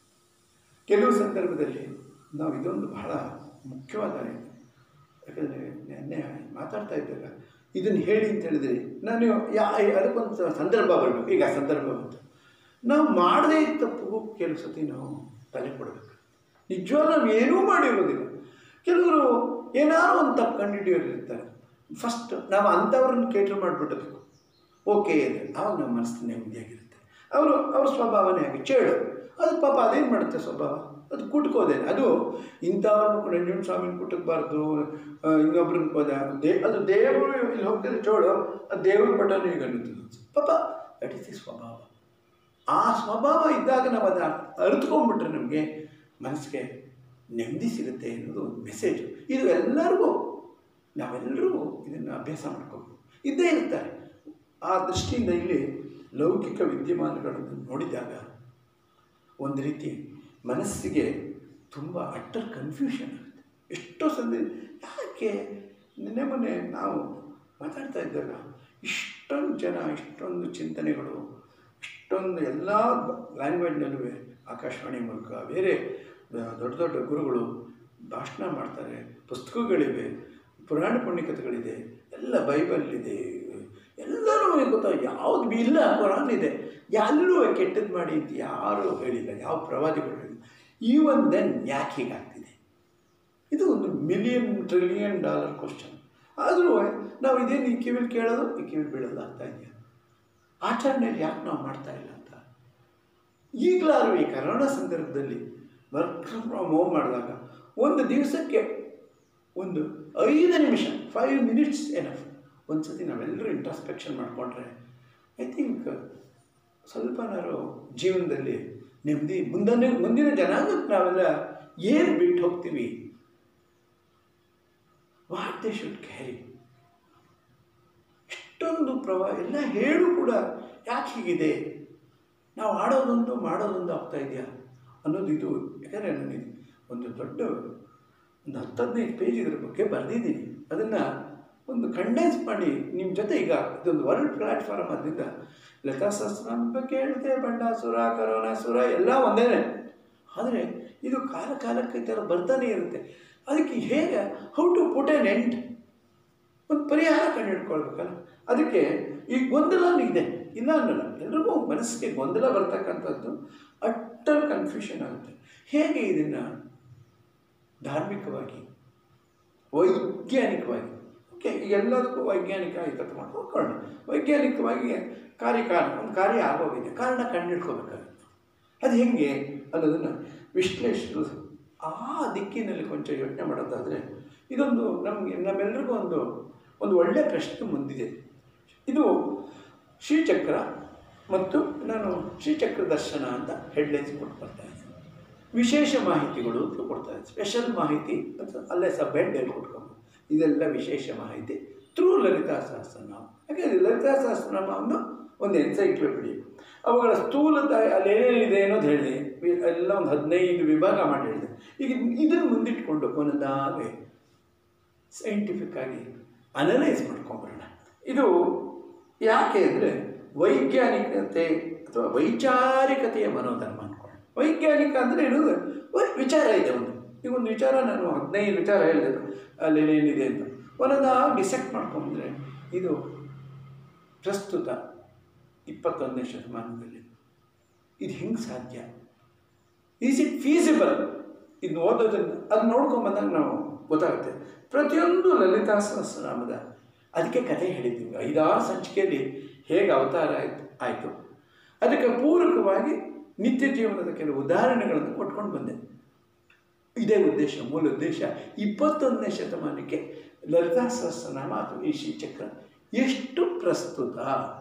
ಕೆಲವು ಸಂದರ್ಭದಲ್ಲಿ ನಾವು ಇದೊಂದು ಬಹಳ ಮುಖ್ಯವಾದ ಇದು. ಯಾಕಂದರೆ ನೆನ್ನೆ ಮಾತಾಡ್ತಾ ಇದ್ದಾಗ ಇದನ್ನು ಹೇಳಿ ಅಂತ ಹೇಳಿದ್ರೆ ನಾನು ಯಾ ಅದಕ್ಕೊಂದು ಸಂದರ್ಭ ಬರಬೇಕು ಈಗ ಆ ಸಂದರ್ಭ ಬಂತು ನಾವು ಮಾಡದೇ ಇದ್ದ ತಪ್ಪು ಕೆಲವು ಸತಿ ನಾವು ತಲೆ ಕೊಡಬೇಕು ನಿಜವಾಗ್ಲೂ ನಾವು ಏನೂ ಮಾಡಿರೋದಿಲ್ಲ ಕೆಲವರು ಏನಾದ್ರು ಒಂದು ತಪ್ಪು ಕಂಡುಹಿಡಿಯೋರು ಇರ್ತಾರೆ ಫಸ್ಟ್ ನಾವು ಅಂಥವ್ರನ್ನ ಕೇಟರ್ ಮಾಡಿಬಿಡಬೇಕು ಓಕೆ ಇದೆ ಆವಾಗ ನಮ್ಮ ಮನಸ್ಸು ನೆಮ್ಮದಿಯಾಗಿರುತ್ತೆ ಅವರು ಅವ್ರ ಸ್ವಭಾವನೇ ಹಾಗೆ ಚೇಳು ಅದು ಪಾಪ ಅದೇನು ಮಾಡುತ್ತೆ ಸ್ವಭಾವ ಅದು ಕುಟ್ಕೋದೇನೆ ಅದು ಇಂಥವ್ರನ್ನ ನಂಜುಂಡ ಸ್ವಾಮಿನ ಕುಟಕಬಾರ್ದು ಇನ್ನೊಬ್ರನ್ನ ಹೋದ ದೇ ಅದು ದೇವರು ಇಲ್ಲಿ ಹೋಗ್ತಾರೆ ಚೋಳು ಅದು ದೇವ್ರ ಪಟನೂ ಈಗ ಅನ್ನುತ್ತದೆ ಪಾಪ ದಟ್ ಇಸ್ ದಿ ಸ್ವಭಾವ ಆ ಸ್ವಭಾವ ಇದ್ದಾಗ ನಾವು ಅದನ್ನ ಅರಿತುಕೊಂಡ್ಬಿಟ್ರೆ ನಮಗೆ ಮನಸ್ಸಿಗೆ ನೆಮ್ಮದಿ ಸಿಗುತ್ತೆ ಅನ್ನೋದು ಒಂದು ಮೆಸೇಜ್ ಇದು ಎಲ್ಲರಿಗೂ ನಾವೆಲ್ಲರೂ ಇದನ್ನು ಅಭ್ಯಾಸ ಮಾಡ್ಕೋಬೇಕು ಇದ್ದೇ ಇರ್ತಾರೆ ಆ ದೃಷ್ಟಿಯಿಂದ ಇಲ್ಲಿ ಲೌಕಿಕ ವಿದ್ಯಮಾನಗಳನ್ನು ನೋಡಿದಾಗ ಒಂದು ರೀತಿ ಮನಸ್ಸಿಗೆ ತುಂಬ ಅಟ್ಟರ್ ಕನ್ಫ್ಯೂಷನ್ ಆಗುತ್ತೆ ಎಷ್ಟೋ ಸಂದಿ ಯಾಕೆ ನಿನ್ನೆ ಮೊನ್ನೆ ನಾವು ಮಾತಾಡ್ತಾ ಇದ್ದಾಗ ಇಷ್ಟೊಂದು ಜನ ಇಷ್ಟೊಂದು ಚಿಂತನೆಗಳು ಇಷ್ಟೊಂದು ಎಲ್ಲ ಲ್ಯಾಂಗ್ವೇಜ್ನಲ್ಲೂ ಆಕಾಶವಾಣಿ ಮೂಲಕ ಬೇರೆ ದೊಡ್ಡ ದೊಡ್ಡ ಗುರುಗಳು ಭಾಷಣ ಮಾಡ್ತಾರೆ ಪುಸ್ತಕಗಳಿವೆ ಪುರಾಣ ಪುಣ್ಯಕಥೆಗಳಿದೆ ಎಲ್ಲ ಬೈಬಲ್ ಇದೆ ಎಲ್ಲರೂ ಗೊತ್ತಾ ಯಾವುದು ಬಿ ಇಲ್ಲ ಕುರಾನ್ ಇದೆ ಎಲ್ಲರೂ ಕೆಟ್ಟದ್ದು ಮಾಡಿ ಅಂತ ಯಾರೂ ಹೇಳಿಲ್ಲ ಯಾವ ಪ್ರವಾದಿಗಳು ಹೇಳಿಲ್ಲ ಈವನ್ ದೆನ್ ಯಾಕೆ ಹೀಗಾಗ್ತಿದೆ ಇದು ಒಂದು ಮಿಲಿಯನ್ ಟ್ರಿಲಿಯನ್ ಡಾಲರ್ ಕ್ವಶನ್ ಆದರೂ ನಾವು ಇದೇನು ಈ ಕಿವಿಲಿ ಕೇಳೋದು ಈ ಕಿವಿಲಿ ಬೀಳೋದು ಆಗ್ತಾ ಇದೆಯಾ ಆಚರಣೆಯಲ್ಲಿ ಯಾಕೆ ನಾವು ಮಾಡ್ತಾ ಇಲ್ಲ ಅಂತ ಈಗಲಾದರೂ ಈ ಕರೋನಾ ಸಂದರ್ಭದಲ್ಲಿ ವರ್ಕ್ ಫ್ರಮ್ ಹೋಮ್ ಮಾಡಿದಾಗ ಒಂದು ದಿವಸಕ್ಕೆ ಒಂದು ಐದು ನಿಮಿಷ ಫೈವ್ ಮಿನಿಟ್ಸ್ ಎನಫ್ ಒಂದು ಸತಿ ನಾವೆಲ್ಲರೂ ಇಂಟ್ರಸ್ಪೆಕ್ಷನ್ ಮಾಡಿಕೊಂಡ್ರೆ ಐ ಥಿಂಕ್ ಸ್ವಲ್ಪನಾರು ಜೀವನದಲ್ಲಿ ನೆಮ್ಮದಿ ಮುಂದನೆ ಮುಂದಿನ ಜನಾಂಗಕ್ಕೆ ನಾವೆಲ್ಲ ಏನು ಬಿಟ್ಟು ಹೋಗ್ತೀವಿ ವಾಟ್ ದೇ ಶುಡ್ ಕ್ಯಾರಿ ಇಷ್ಟೊಂದು ಪ್ರವಾಹ ಎಲ್ಲ ಹೇಳು ಕೂಡ ಯಾಕೆ ಹೀಗಿದೆ ನಾವು ಆಡೋದೊಂದು ಮಾಡೋದೊಂದು ಆಗ್ತಾ ಇದೆಯಾ ಅನ್ನೋದು ಇದು ಯಾಕಂದರೆ ನನಗೆ ಒಂದು ದೊಡ್ಡ ಒಂದು ಹತ್ತು ಹದಿನೈದು ಪೇಜ್ ಇದ್ರ ಬಗ್ಗೆ ಬರೆದಿದ್ದೀನಿ ಅದನ್ನು ಒಂದು ಕಂಡೆನ್ಸ್ ಮಾಡಿ ನಿಮ್ಮ ಜೊತೆ ಈಗ ಇದೊಂದು ವರ್ಲ್ಡ್ ಪ್ಲ್ಯಾಟ್ಫಾರ್ಮ್ ಆದ್ದರಿಂದ ಲತಾ ಸಹಸ್ರನಾಮ ಬಗ್ಗೆ ಹೇಳಿದೆ ಬಣ್ಣಾಸುರ ಕರೋನಾಸುರ ಎಲ್ಲ ಒಂದೇ ಆದರೆ ಇದು ಕಾಲ ಕಾಲಕ್ಕೆ ಈ ಥರ ಬರ್ತಾನೆ ಇರುತ್ತೆ ಅದಕ್ಕೆ ಹೇಗೆ how to put an end ಒಂದು ಪರಿಹಾರ ಕಂಡುಹಿಡ್ಕೊಳ್ಬೇಕಲ್ಲ ಅದಕ್ಕೆ ಈ ಗೊಂದಲ ಇದೆ ಇಲ್ಲ ಅನ್ನಲ್ಲ ಎಲ್ರಿಗೂ ಮನಸ್ಸಿಗೆ ಗೊಂದಲ ಬರ್ತಕ್ಕಂಥದ್ದು ಅಟ್ಟರ್ ಕನ್ಫ್ಯೂಷನ್ ಆಗುತ್ತೆ ಹೇಗೆ ಇದನ್ನು ಧಾರ್ಮಿಕವಾಗಿ ವೈಜ್ಞಾನಿಕವಾಗಿ ಓಕೆ ಎಲ್ಲದಕ್ಕೂ ವೈಜ್ಞಾನಿಕ ಇದು ತಗೊಂಡು ಹೋಗ್ಕೊಂಡು ವೈಜ್ಞಾನಿಕವಾಗಿ ಕಾರ್ಯಕಾರಣ ಒಂದು ಕಾರ್ಯ ಆಗೋಗಿದೆ ಕಾರಣ ಕಂಡುಹಿಡ್ಕೋಬೇಕಾಗುತ್ತೆ ಅದು ಹೆಂಗೆ ಅನ್ನೋದನ್ನು ವಿಶ್ಲೇಷಿಸಲು ಆ ದಿಕ್ಕಿನಲ್ಲಿ ಕೊಂಚ ಯೋಚನೆ ಮಾಡೋದಾದರೆ ಇದೊಂದು ನಮಗೆ ನಮ್ಮೆಲ್ಲರಿಗೂ ಒಂದು ಒಂದು ಒಳ್ಳೆಯ ಪ್ರಶ್ನೆ ಮುಂದಿದೆ ಇದು ಶ್ರೀಚಕ್ರ ಮತ್ತು ನಾನು ಶ್ರೀಚಕ್ರ ದರ್ಶನ ಅಂತ ಹೆಡ್ಲೈನ್ಸ್ ಕೊಟ್ಟು ಬರ್ತಾ ಇದ್ದೀನಿ ವಿಶೇಷ ಮಾಹಿತಿಗಳು ಅಂತ ಕೊಡ್ತಾ ಇದ್ದೀನಿ ಸ್ಪೆಷಲ್ ಮಾಹಿತಿ ಅಂತ ಅಲ್ಲೇ ಸಬ್ ಹೆಡ್ ಕೊಟ್ಕೊಂಡು ಇದೆಲ್ಲ ವಿಶೇಷ ಮಾಹಿತಿ ಥ್ರೂ ಲಲಿತಾ ಸಹಸ್ರನಾಮ ಯಾಕೆಂದರೆ ಲಲಿತಾ ಸಹಸ್ರನಾಮ ಒಂದು ಒಂದು ಎನ್ಸೈಕ್ಲೋಪಿಡಿ ಅವುಗಳ ಸ್ಥೂಲದ ಅಲ್ಲಿ ಏನೇನಿದೆ ಅನ್ನೋದು ಹೇಳಿದೆ ವಿ- ಎಲ್ಲ ಒಂದು ಹದಿನೈದು ವಿಭಾಗ ಮಾಡಿ ಹೇಳಿದೆ ಈಗ ಇದನ್ನು ಮುಂದಿಟ್ಕೊಂಡು ಒಂದೊಂದಾಗಿ ಸೈಂಟಿಫಿಕ್ ಆಗಿ ಅನಲೈಸ್ ಮಾಡ್ಕೊಂಬರೋಣ ಇದು ಯಾಕೆ ಅಂದರೆ ವೈಜ್ಞಾನಿಕತೆ ಅಥವಾ ವೈಚಾರಿಕತೆಯ ಮನೋಧರ್ಮ ಅಂದ್ಕೊಳ್ಳಿ ವೈಜ್ಞಾನಿಕ ಅಂದರೆ ಏನು ಒಂದು ವಿಚಾರ ಇದೆ ಒಂದು ಈಗ ಒಂದು ವಿಚಾರ ನಾನು ಹದಿನೈದು ವಿಚಾರ ಹೇಳಿದೆ ಅಲ್ಲಿ ಏನಿದೆ ಅಂತ ಒಂದೊಂದಾಗಿ ಡಿಸೆಕ್ಟ್ ಮಾಡ್ಕೊಂಬಂದರೆ ಇದು ಪ್ರಸ್ತುತ ಇಪ್ಪತ್ತೊಂದನೇ ಶತಮಾನದಲ್ಲಿ ಇದು ಹೆಂಗೆ ಸಾಧ್ಯ ಈಸ್ ಇಟ್ ಫೀಸಿಬಲ್ ಇದು ಓದೋದನ್ನು ಅದು ನೋಡ್ಕೊಂಬಂದಾಗ ನಾವು ಗೊತ್ತಾಗುತ್ತೆ ಪ್ರತಿಯೊಂದು ಲಲಿತಾ ಸಹಸ್ರನಾಮದ ಅದಕ್ಕೆ ಕಥೆ ಹೇಳಿದ್ದೀವಿ ಐದಾರು ಸಂಚಿಕೆಯಲ್ಲಿ ಹೇಗೆ ಅವತಾರ ಆಯ್ತು ಆಯಿತು ಅದಕ್ಕೆ ಪೂರಕವಾಗಿ ನಿತ್ಯ ಜೀವನದ ಕೆಲವು ಉದಾಹರಣೆಗಳನ್ನು ಕೊಟ್ಕೊಂಡು ಬಂದೆ ಇದೇ ಉದ್ದೇಶ ಮೂಲ ಉದ್ದೇಶ ಇಪ್ಪತ್ತೊಂದನೇ ಶತಮಾನಕ್ಕೆ ಲಲಿತಾ ಸಹಸ್ರನಾಮ ಅಥವಾ ಈ ಶ್ರೀಚಕ್ರ ಎಷ್ಟು ಪ್ರಸ್ತುತ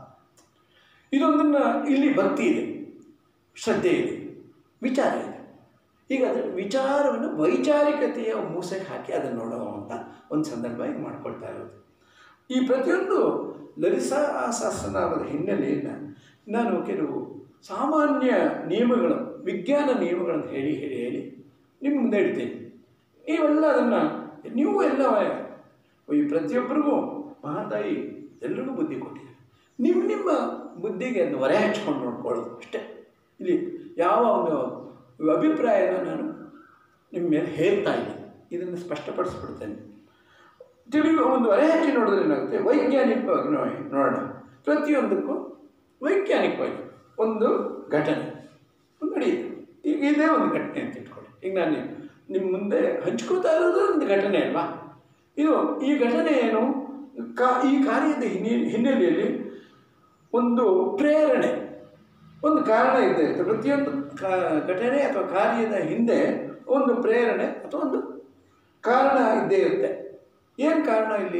ಇದೊಂದನ್ನು ಇಲ್ಲಿ ಭಕ್ತಿ ಇದೆ ಶ್ರದ್ಧೆ ಇದೆ ವಿಚಾರ ಇದೆ ಈಗ ಅದರ ವಿಚಾರವನ್ನು ವೈಚಾರಿಕತೆಯ ಮೂಸೆಗೆ ಹಾಕಿ ಅದನ್ನು ನೋಡುವಂಥ ಒಂದು ಸಂದರ್ಭ ಈಗ ಮಾಡ್ಕೊಳ್ತಾ ಇರೋದು ಈ ಪ್ರತಿಯೊಂದು ಲಲಿಸಾ ಸಹಸ್ರನಾಮದ ಹಿನ್ನೆಲೆಯನ್ನು ನಾನು ಕೆಲವು ಸಾಮಾನ್ಯ ನಿಯಮಗಳು ವಿಜ್ಞಾನ ನಿಯಮಗಳನ್ನು ಹೇಳಿ ಹೇಳಿ ಹೇಳಿ ನಿಮ್ಮ ಮುಂದೆ ಇಡ್ತೀನಿ ನೀವೆಲ್ಲ ಅದನ್ನು ನೀವು ಎಲ್ಲ ಈ ಪ್ರತಿಯೊಬ್ಬರಿಗೂ ಮಹಾತಾಯಿ ಎಲ್ರಿಗೂ ಬುದ್ಧಿ ಕೊಟ್ಟಿದ್ದಾರೆ ನಿಮ್ಮ ನಿಮ್ಮ ಬುದ್ಧಿಗೆ ಅದನ್ನು ಹೊರೆ ಹಚ್ಕೊಂಡು ನೋಡ್ಕೊಳ್ಳೋದು ಅಷ್ಟೇ ಇಲ್ಲಿ ಯಾವ ಒಂದು ಅಭಿಪ್ರಾಯನ ನಾನು ನಿಮ್ಮ ಮೇಲೆ ಹೇಳ್ತಾ ಇದ್ದೀನಿ ಇದನ್ನು ಸ್ಪಷ್ಟಪಡಿಸ್ಬಿಡ್ತೇನೆ ತಿಳಿಯುವ ಒಂದು ಹೊರೆ ಹಚ್ಚಿ ನೋಡಿದ್ರೆ ಏನಾಗುತ್ತೆ ವೈಜ್ಞಾನಿಕವಾಗಿ ನೋಡಿ ನೋಡೋಣ ಪ್ರತಿಯೊಂದಕ್ಕೂ ವೈಜ್ಞಾನಿಕವಾಗಿ ಒಂದು ಘಟನೆ ಒಂದು ನಡೆಯುತ್ತೆ ಈಗ ಇದೇ ಒಂದು ಘಟನೆ ಅಂತ ಇಟ್ಕೊಳ್ಳಿ ಈಗ ನಾನು ನಿಮ್- ನಿಮ್ಮ ಮುಂದೆ ಹಂಚ್ಕೋತಾ ಇರೋದು ಒಂದು ಘಟನೆ ಅಲ್ವಾ ಇದು ಈ ಘಟನೆ ಏನು ಕಾ ಈ ಕಾರ್ಯದ ಹಿನ್ನೆ ಹಿನ್ನೆಲೆಯಲ್ಲಿ ಒಂದು ಪ್ರೇರಣೆ ಒಂದು ಕಾರಣ ಇದ್ದೇ ಇರುತ್ತೆ ಪ್ರತಿಯೊಂದು ಕಾ- ಘಟನೆ ಅಥವಾ ಕಾರ್ಯದ ಹಿಂದೆ ಒಂದು ಪ್ರೇರಣೆ ಅಥವಾ ಒಂದು ಕಾರಣ ಇದ್ದೇ ಇರುತ್ತೆ ಏನು ಕಾರಣ ಇಲ್ಲಿ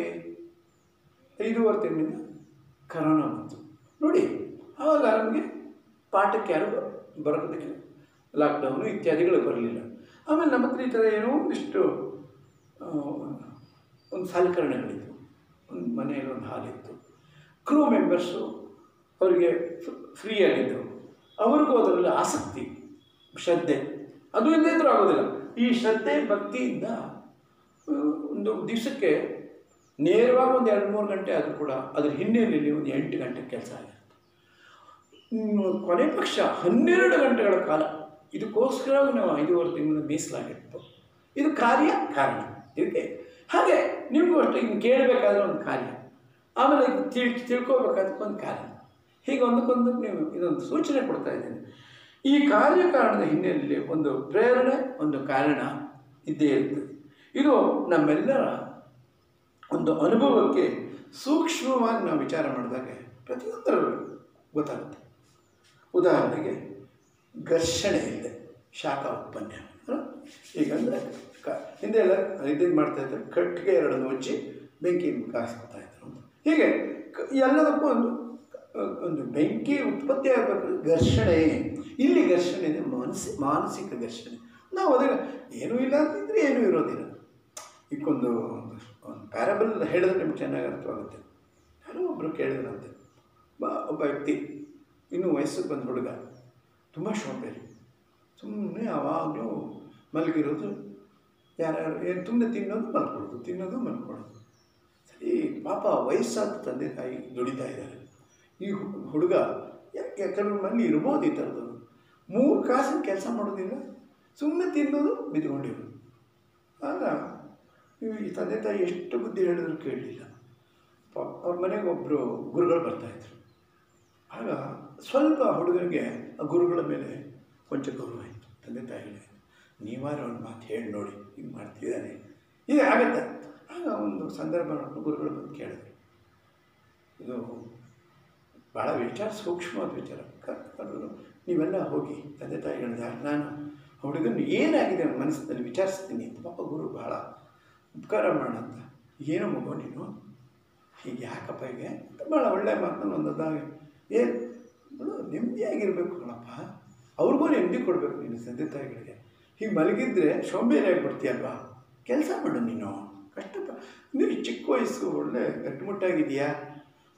ಐದೂವರೆ ತಿಂಗಳಿಂದ ಕರೋನಾ ಬಂತು ನೋಡಿ ಆವಾಗ ನಮಗೆ ಪಾಠಕ್ಕೆ ಯಾರು ಬರೋದಕ್ಕೆ ಲಾಕ್ಡೌನು ಇತ್ಯಾದಿಗಳು ಬರಲಿಲ್ಲ ಆಮೇಲೆ ನಮ್ಮ ಹತ್ರ ಈ ಥರ ಏನೋ ಒಂದಿಷ್ಟು ಆ, ಒಂದು ಸಲಕರಣೆಗಳಿತ್ತು ಒಂದು ಮನೆಯಲ್ಲಿ ಒಂದು ಹಾಲಿತ್ತು ಕ್ರೂ ಮೆಂಬರ್ಸು ಅವರಿಗೆ ಫ್ರೀ ಆಗಿದ್ದರು ಅವ್ರಿಗೂ ಅದರಲ್ಲಿ ಆಸಕ್ತಿ ಶ್ರದ್ಧೆ ಅದು ಇಲ್ಲದೇ ಇದ್ರೂ ಆಗೋದಿಲ್ಲ ಈ ಶ್ರದ್ಧೆ ಭಕ್ತಿಯಿಂದ ಆ, ಒಂದು ದಿವಸಕ್ಕೆ ನೇರವಾಗಿ ಒಂದು ಎರಡು ಮೂರು ಗಂಟೆ ಆದರೂ ಕೂಡ ಅದ್ರ ಹಿನ್ನೆಲೆಯಲ್ಲಿ ಒಂದು ಎಂಟು ಗಂಟೆ ಕೆಲಸ ಆಗಿರುತ್ತೆ ಇನ್ನು ಕೊನೆ ಪಕ್ಷ ಹನ್ನೆರಡು ಗಂಟೆಗಳ ಕಾಲ ಇದಕ್ಕೋಸ್ಕರ ನಾವು ಐದೂವರೆ ತಿಂಗಳು ಮೀಸಲಾಗಿತ್ತು ಇದು ಕಾರ್ಯ ಕಾರಣ ಇದಕ್ಕೆ ಹಾಗೆ ನಿಮಗೂ ಅಷ್ಟೇ ಇನ್ನು ಕೇಳಬೇಕಾದ್ರೆ ಒಂದು ಕಾರ್ಯ ಆಮೇಲೆ ಇದು ತಿಳ್ ತಿಳ್ಕೊಬೇಕಾದ್ರೆ ಒಂದು ಕಾರ್ಯ ಹೀಗೆ ಒಂದಕ್ಕೊಂದು ನೀವು ಇದೊಂದು ಸೂಚನೆ ಕೊಡ್ತಾ ಇದ್ದೀನಿ ಈ ಕಾರ್ಯಕಾರಣದ ಹಿನ್ನೆಲೆಯಲ್ಲಿ ಒಂದು ಪ್ರೇರಣೆ ಒಂದು ಕಾರಣ ಇದ್ದೇ ಇರ್ತದೆ ಇದು ನಮ್ಮೆಲ್ಲರ ಒಂದು ಅನುಭವಕ್ಕೆ ಸೂಕ್ಷ್ಮವಾಗಿ ನಾವು ವಿಚಾರ ಮಾಡಿದಾಗ ಪ್ರತಿಯೊಂದರಲ್ಲೂ ಗೊತ್ತಾಗುತ್ತೆ ಉದಾಹರಣೆಗೆ ಘರ್ಷಣೆ ಇದೆ ಶಾಖ ಉತ್ಪನ್ನ ಹ? ಈಗ ಅಂದರೆ ಕ ಹಿಂದೆ ಎಲ್ಲ ಇದನ್ನು ಮಾಡ್ತಾ ಇದ್ದಾರೆ ಕಟ್ಟಿಗೆ ಎರಡನ್ನು ಹಚ್ಚಿ ಬೆಂಕಿ ಕಾಯಿಸ್ಕೊತಾ ಇದ್ರು ಹೀಗೆ ಕ- ಎಲ್ಲದಕ್ಕೂ ಒಂದು ಒಂದು ಬೆಂಕಿ ಉತ್ಪತ್ತಿ ಆಗಬೇಕು ಘರ್ಷಣೆ ಇಲ್ಲಿ ಘರ್ಷಣೆ ಇದೆ ಮಾನಸಿ ಮಾನಸಿಕ ಘರ್ಷಣೆ ನಾವು ಅದನ್ನು ಏನೂ ಇಲ್ಲ ಅಂತಿದ್ರೆ ಏನೂ ಇರೋದಿಲ್ಲ ಈಗೊಂದು ಒಂದು ಪ್ಯಾರಬಲ್ ಹೇಳಿದ್ರೆ ನಿಮ್ಗೆ ಚೆನ್ನಾಗಿ ಅರ್ಥವಾಗುತ್ತೆ ಯಾರೋ ಒಬ್ಬರು ಕೇಳಿದ್ರಂತೆ ಬ ಒಬ್ಬ ವ್ಯಕ್ತಿ ಇನ್ನೂ ವಯಸ್ಸಿಗೆ ಬಂದ ಹುಡುಗ ತುಂಬ ಶೋಂಬೇರಿ ಸುಮ್ಮನೆ ಯಾವಾಗಲೂ ಮಲಗಿರೋದು ಯಾರ್ಯಾರು ಏನು ಸುಮ್ಮನೆ ತಿನ್ನೋದು ಮಲ್ಕೊಳ್ಳೋದು ತಿನ್ನೋದು ಮಲ್ಕೊಳ್ಳೋದು ಸರಿ ಪಾಪ ವಯಸ್ಸಾದ ತಂದೆ ತಾಯಿ ದುಡಿತಾ ಇದ್ದಾರೆ ಈ ಹು- ಹುಡುಗ ಯಾಕೆ ಕೆಲವು ಮಂದಿ ಇರ್ಬೋದು ಈ ಥರದ್ದು ಮೂರು ಕಾಸಿನ ಕೆಲಸ ಮಾಡೋದಿಲ್ಲ ಸುಮ್ಮನೆ ತಿನ್ನೋದು ಬಿದ್ದುಕೊಂಡಿರೋದು ಆಗ ಇವ್- ಈ ತಂದೆ ತಾಯಿ ಎಷ್ಟು ಬುದ್ಧಿ ಹೇಳಿದ್ರು ಕೇಳಲಿಲ್ಲ ಪಾಪ ಅವ್ರ ಮನೆಗೆ ಒಬ್ಬರು ಗುರುಗಳು ಬರ್ತಾಯಿದ್ರು ಆಗ ಸ್ವಲ್ಪ ಹುಡುಗನಿಗೆ ಆ ಗುರುಗಳ ಮೇಲೆ ಕೊಂಚ ಗೌರವ ಇತ್ತು ತಂದೆ ತಾಯಿಗಳಿಗೆ ನೀವಾರು ಒಂದು ಮಾತು ಹೇಳಿ ನೋಡಿ ಹಿಂಗೆ ಮಾಡ್ತಿದ್ದಾನೆ ಇದು ಆಗತ್ತೆ ಆಗ ಒಂದು ಸಂದರ್ಭ ನೋಡ್ಕೊಂಡು ಗುರುಗಳು ಬಂದು ಕೇಳಿದ್ರು ಇದು ಭಾಳ ವಿಚಾರ ಸೂಕ್ಷ್ಮವಾದ ವಿಚಾರ ಕರ್ಕೊಂಡು ನೀವೆಲ್ಲ ಹೋಗಿ ತಂದೆ ತಾಯಿಗಳನ್ನ ಯಾರು ನಾನು ಹುಡುಗನ ಏನಾಗಿದೆ ಅವನ ಮನಸ್ಸಿನಲ್ಲಿ ವಿಚಾರಿಸ್ತೀನಿ ಅಂತ ಪಾಪ ಗುರು ಭಾಳ ಉಪಕಾರ ಮಾಡೋಣ ಅಂತ ಏನು ಮಗು ನೀನು ಹೀಗೆ ಯಾಕಪ್ಪ ಹೀಗೆ ಅಂತ ಭಾಳ ಒಳ್ಳೆ ಮಾತನ್ನು ಒಂದೊಂದಾಗ ಏನು ಬಿಡು ನೆಮ್ಮದಿಯಾಗಿರ್ಬೇಕು ಕಣಪ್ಪ ಅವ್ರಿಗೂ ನೆಮ್ಮದಿ ಕೊಡಬೇಕು ನೀನು ತಂದೆ ತಾಯಿಗಳಿಗೆ ಹೀಗೆ ಮಲಗಿದ್ರೆ ಸೋಂಬೇರಿ ಆಗಿಬಿಡ್ತೀಯಲ್ವಾ ಕೆಲಸ ಮಾಡು ನೀನು ಕಷ್ಟಪ ನೀವು ಚಿಕ್ಕ ವಯಸ್ಸು ಒಳ್ಳೆ ಗಟ್ಟಿಮುಟ್ಟಾಗಿದೆಯಾ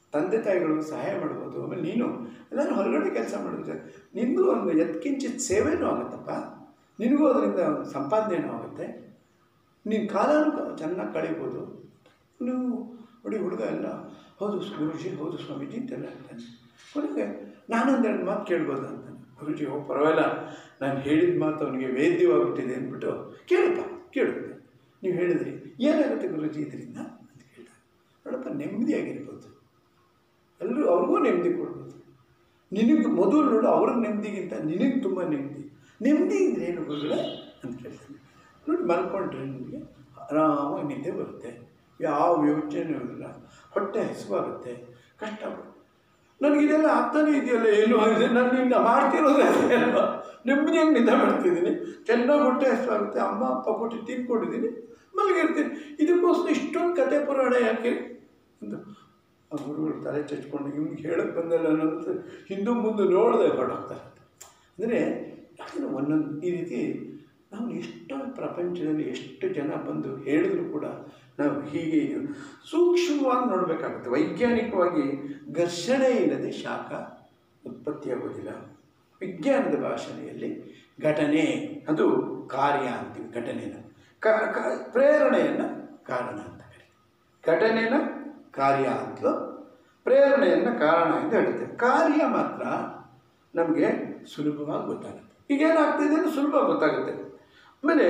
ತಂದೆ ತಾಯಿಗಳಿಗೂ ಸಹಾಯ ಮಾಡ್ಬೋದು ಆಮೇಲೆ ನೀನು ಎಲ್ಲರೂ ಹೊರಗಡೆ ಕೆಲಸ ಮಾಡಿದ್ರೆ ನಿಂದು ಒಂದು ಎತ್ಕಿಂಚಿತ್ ಸೇವೆನೂ ಆಗುತ್ತಪ್ಪ ನಿನಗೂ ಅದರಿಂದ ಒಂದು ಸಂಪಾದನೆಯೂ ಆಗುತ್ತೆ ನೀನು ಕಾಲನೂ ಕ- ಚೆನ್ನಾಗಿ ಕಳೀಬೋದು ನೀವು ನೋಡಿ ಹುಡುಗ ಎಲ್ಲ ಹೌದು ಗುರುಜಿ ಹೌದು ಸ್ವಾಮೀಜಿ ಅಂತೆಲ್ಲ ಹೇಳ್ತಾನೆ ಕೊನೆಗೆ ನಾನೊಂದೆರಡು ಮಾತು ಕೇಳ್ಬೋದು ಅಂತಾನೆ ಗುರುಜಿ ಓ ಪರವಾಗಿಲ್ಲ ನಾನು ಹೇಳಿದ ಮಾತು ಅವನಿಗೆ ವೇದ್ಯವಾಗ್ಬಿಟ್ಟಿದೆ ಅಂದ್ಬಿಟ್ಟು ಕೇಳಪ್ಪ ಕೇಳು ನೀವು ಹೇಳಿದ್ರಿ ಏನಾಗುತ್ತೆ ಗುರುಜಿ ಇದರಿಂದ ಅಂತ ಕೇಳಿದ ನೋಡಪ್ಪ ನೆಮ್ಮದಿಯಾಗಿರ್ಬೋದು ಎಲ್ಲರೂ ಅವ್ರಿಗೂ ನೆಮ್ಮದಿ ಕೊಡ್ಬೋದು ನಿನಗೆ ಮೊದಲು ನೋಡು ಅವ್ರ ನೆಮ್ಮದಿಗಿಂತ ನಿನಗೆ ತುಂಬ ನೆಮ್ಮದಿ ನೆಮ್ಮದಿ ಅಂದರೆ ಏನು ಗುರುಗಳೇ ಅಂತ ಕೇಳ್ತಾನೆ ನೋಡಿ ಮಲ್ಕೊಂಡ್ರೆ ನಿಮಗೆ ಆರಾಮಾಗಿ ನಿದ್ದೆ ಬರುತ್ತೆ ಯಾವ ಯೋಚನೆ ಇರಲ್ಲ ಹೊಟ್ಟೆ ಹಸಿವಾಗುತ್ತೆ ಕಷ್ಟ ನನಗಿದೆಲ್ಲ ಆಗ್ತಾನೆ ಇದೆಯಲ್ಲ ಏನು ಆಗಿದೆ ನಾನು ಇನ್ನು ಮಾಡ್ತಿರೋದೇ ಅದೇ ಅಲ್ವಾ ನೆಮ್ಮದಿಯಾಗಿ ನಿದ್ದೆ ಮಾಡ್ತಿದ್ದೀನಿ ಚೆನ್ನಾಗಿ ಹೊಟ್ಟೆ ಹಸಿವಾಗುತ್ತೆ ಅಮ್ಮ ಅಪ್ಪ ಕೊಟ್ಟು ತಿನ್ಕೊಂಡಿದ್ದೀನಿ ಮಲಗಿರ್ತೀನಿ ಇದಕ್ಕೋಸ್ಕರ ಇಷ್ಟೊಂದು ಕತೆ ಪುರಾಣ ಯಾಕೆ ಅಂತ ಆ ಗುರುಗಳು ತಲೆ ಚಚ್ಕೊಂಡು ಇವ್ನಿಗೆ ಹೇಳಕ್ಕೆ ಬಂದಲ್ಲ ಅನ್ನೋದು ಹಿಂದೂ ಮುಂದೆ ನೋಡದೆ ಹೊರಡೋಗ್ತಾರೆ ಅಂದರೆ ಯಾಕಂದರೆ ಒಂದೊಂದು ಈ ರೀತಿ ನಾವು ಎಷ್ಟೊಂದು ಪ್ರಪಂಚದಲ್ಲಿ ಎಷ್ಟು ಜನ ಬಂದು ಹೇಳಿದ್ರು ಕೂಡ ನಾವು ಹೀಗೆ ಸೂಕ್ಷ್ಮವಾಗಿ ನೋಡಬೇಕಾಗುತ್ತೆ ವೈಜ್ಞಾನಿಕವಾಗಿ ಘರ್ಷಣೆ ಇಲ್ಲದೆ ಶಾಖ ಉತ್ಪತ್ತಿಯಾಗೋದಿಲ್ಲ ವಿಜ್ಞಾನದ ಭಾಷಣೆಯಲ್ಲಿ ಘಟನೆ ಅದು ಕಾರ್ಯ ಅಂತೀವಿ ಘಟನೆನ ಕ ಕ- ಪ್ರೇರಣೆಯನ್ನು ಕಾರಣ ಅಂತ ಕರೀತೀವಿ ಘಟನೆನ ಕಾರ್ಯ ಅಂತಲೂ ಪ್ರೇರಣೆಯನ್ನು ಕಾರಣ ಅಂತ ಹೇಳುತ್ತೆ ಕಾರ್ಯ ಮಾತ್ರ ನಮಗೆ ಸುಲಭವಾಗಿ ಗೊತ್ತಾಗುತ್ತೆ ಈಗೇನಾಗ್ತಿದೆ ಅಂದರೆ ಸುಲಭ ಗೊತ್ತಾಗುತ್ತೆ ಆಮೇಲೆ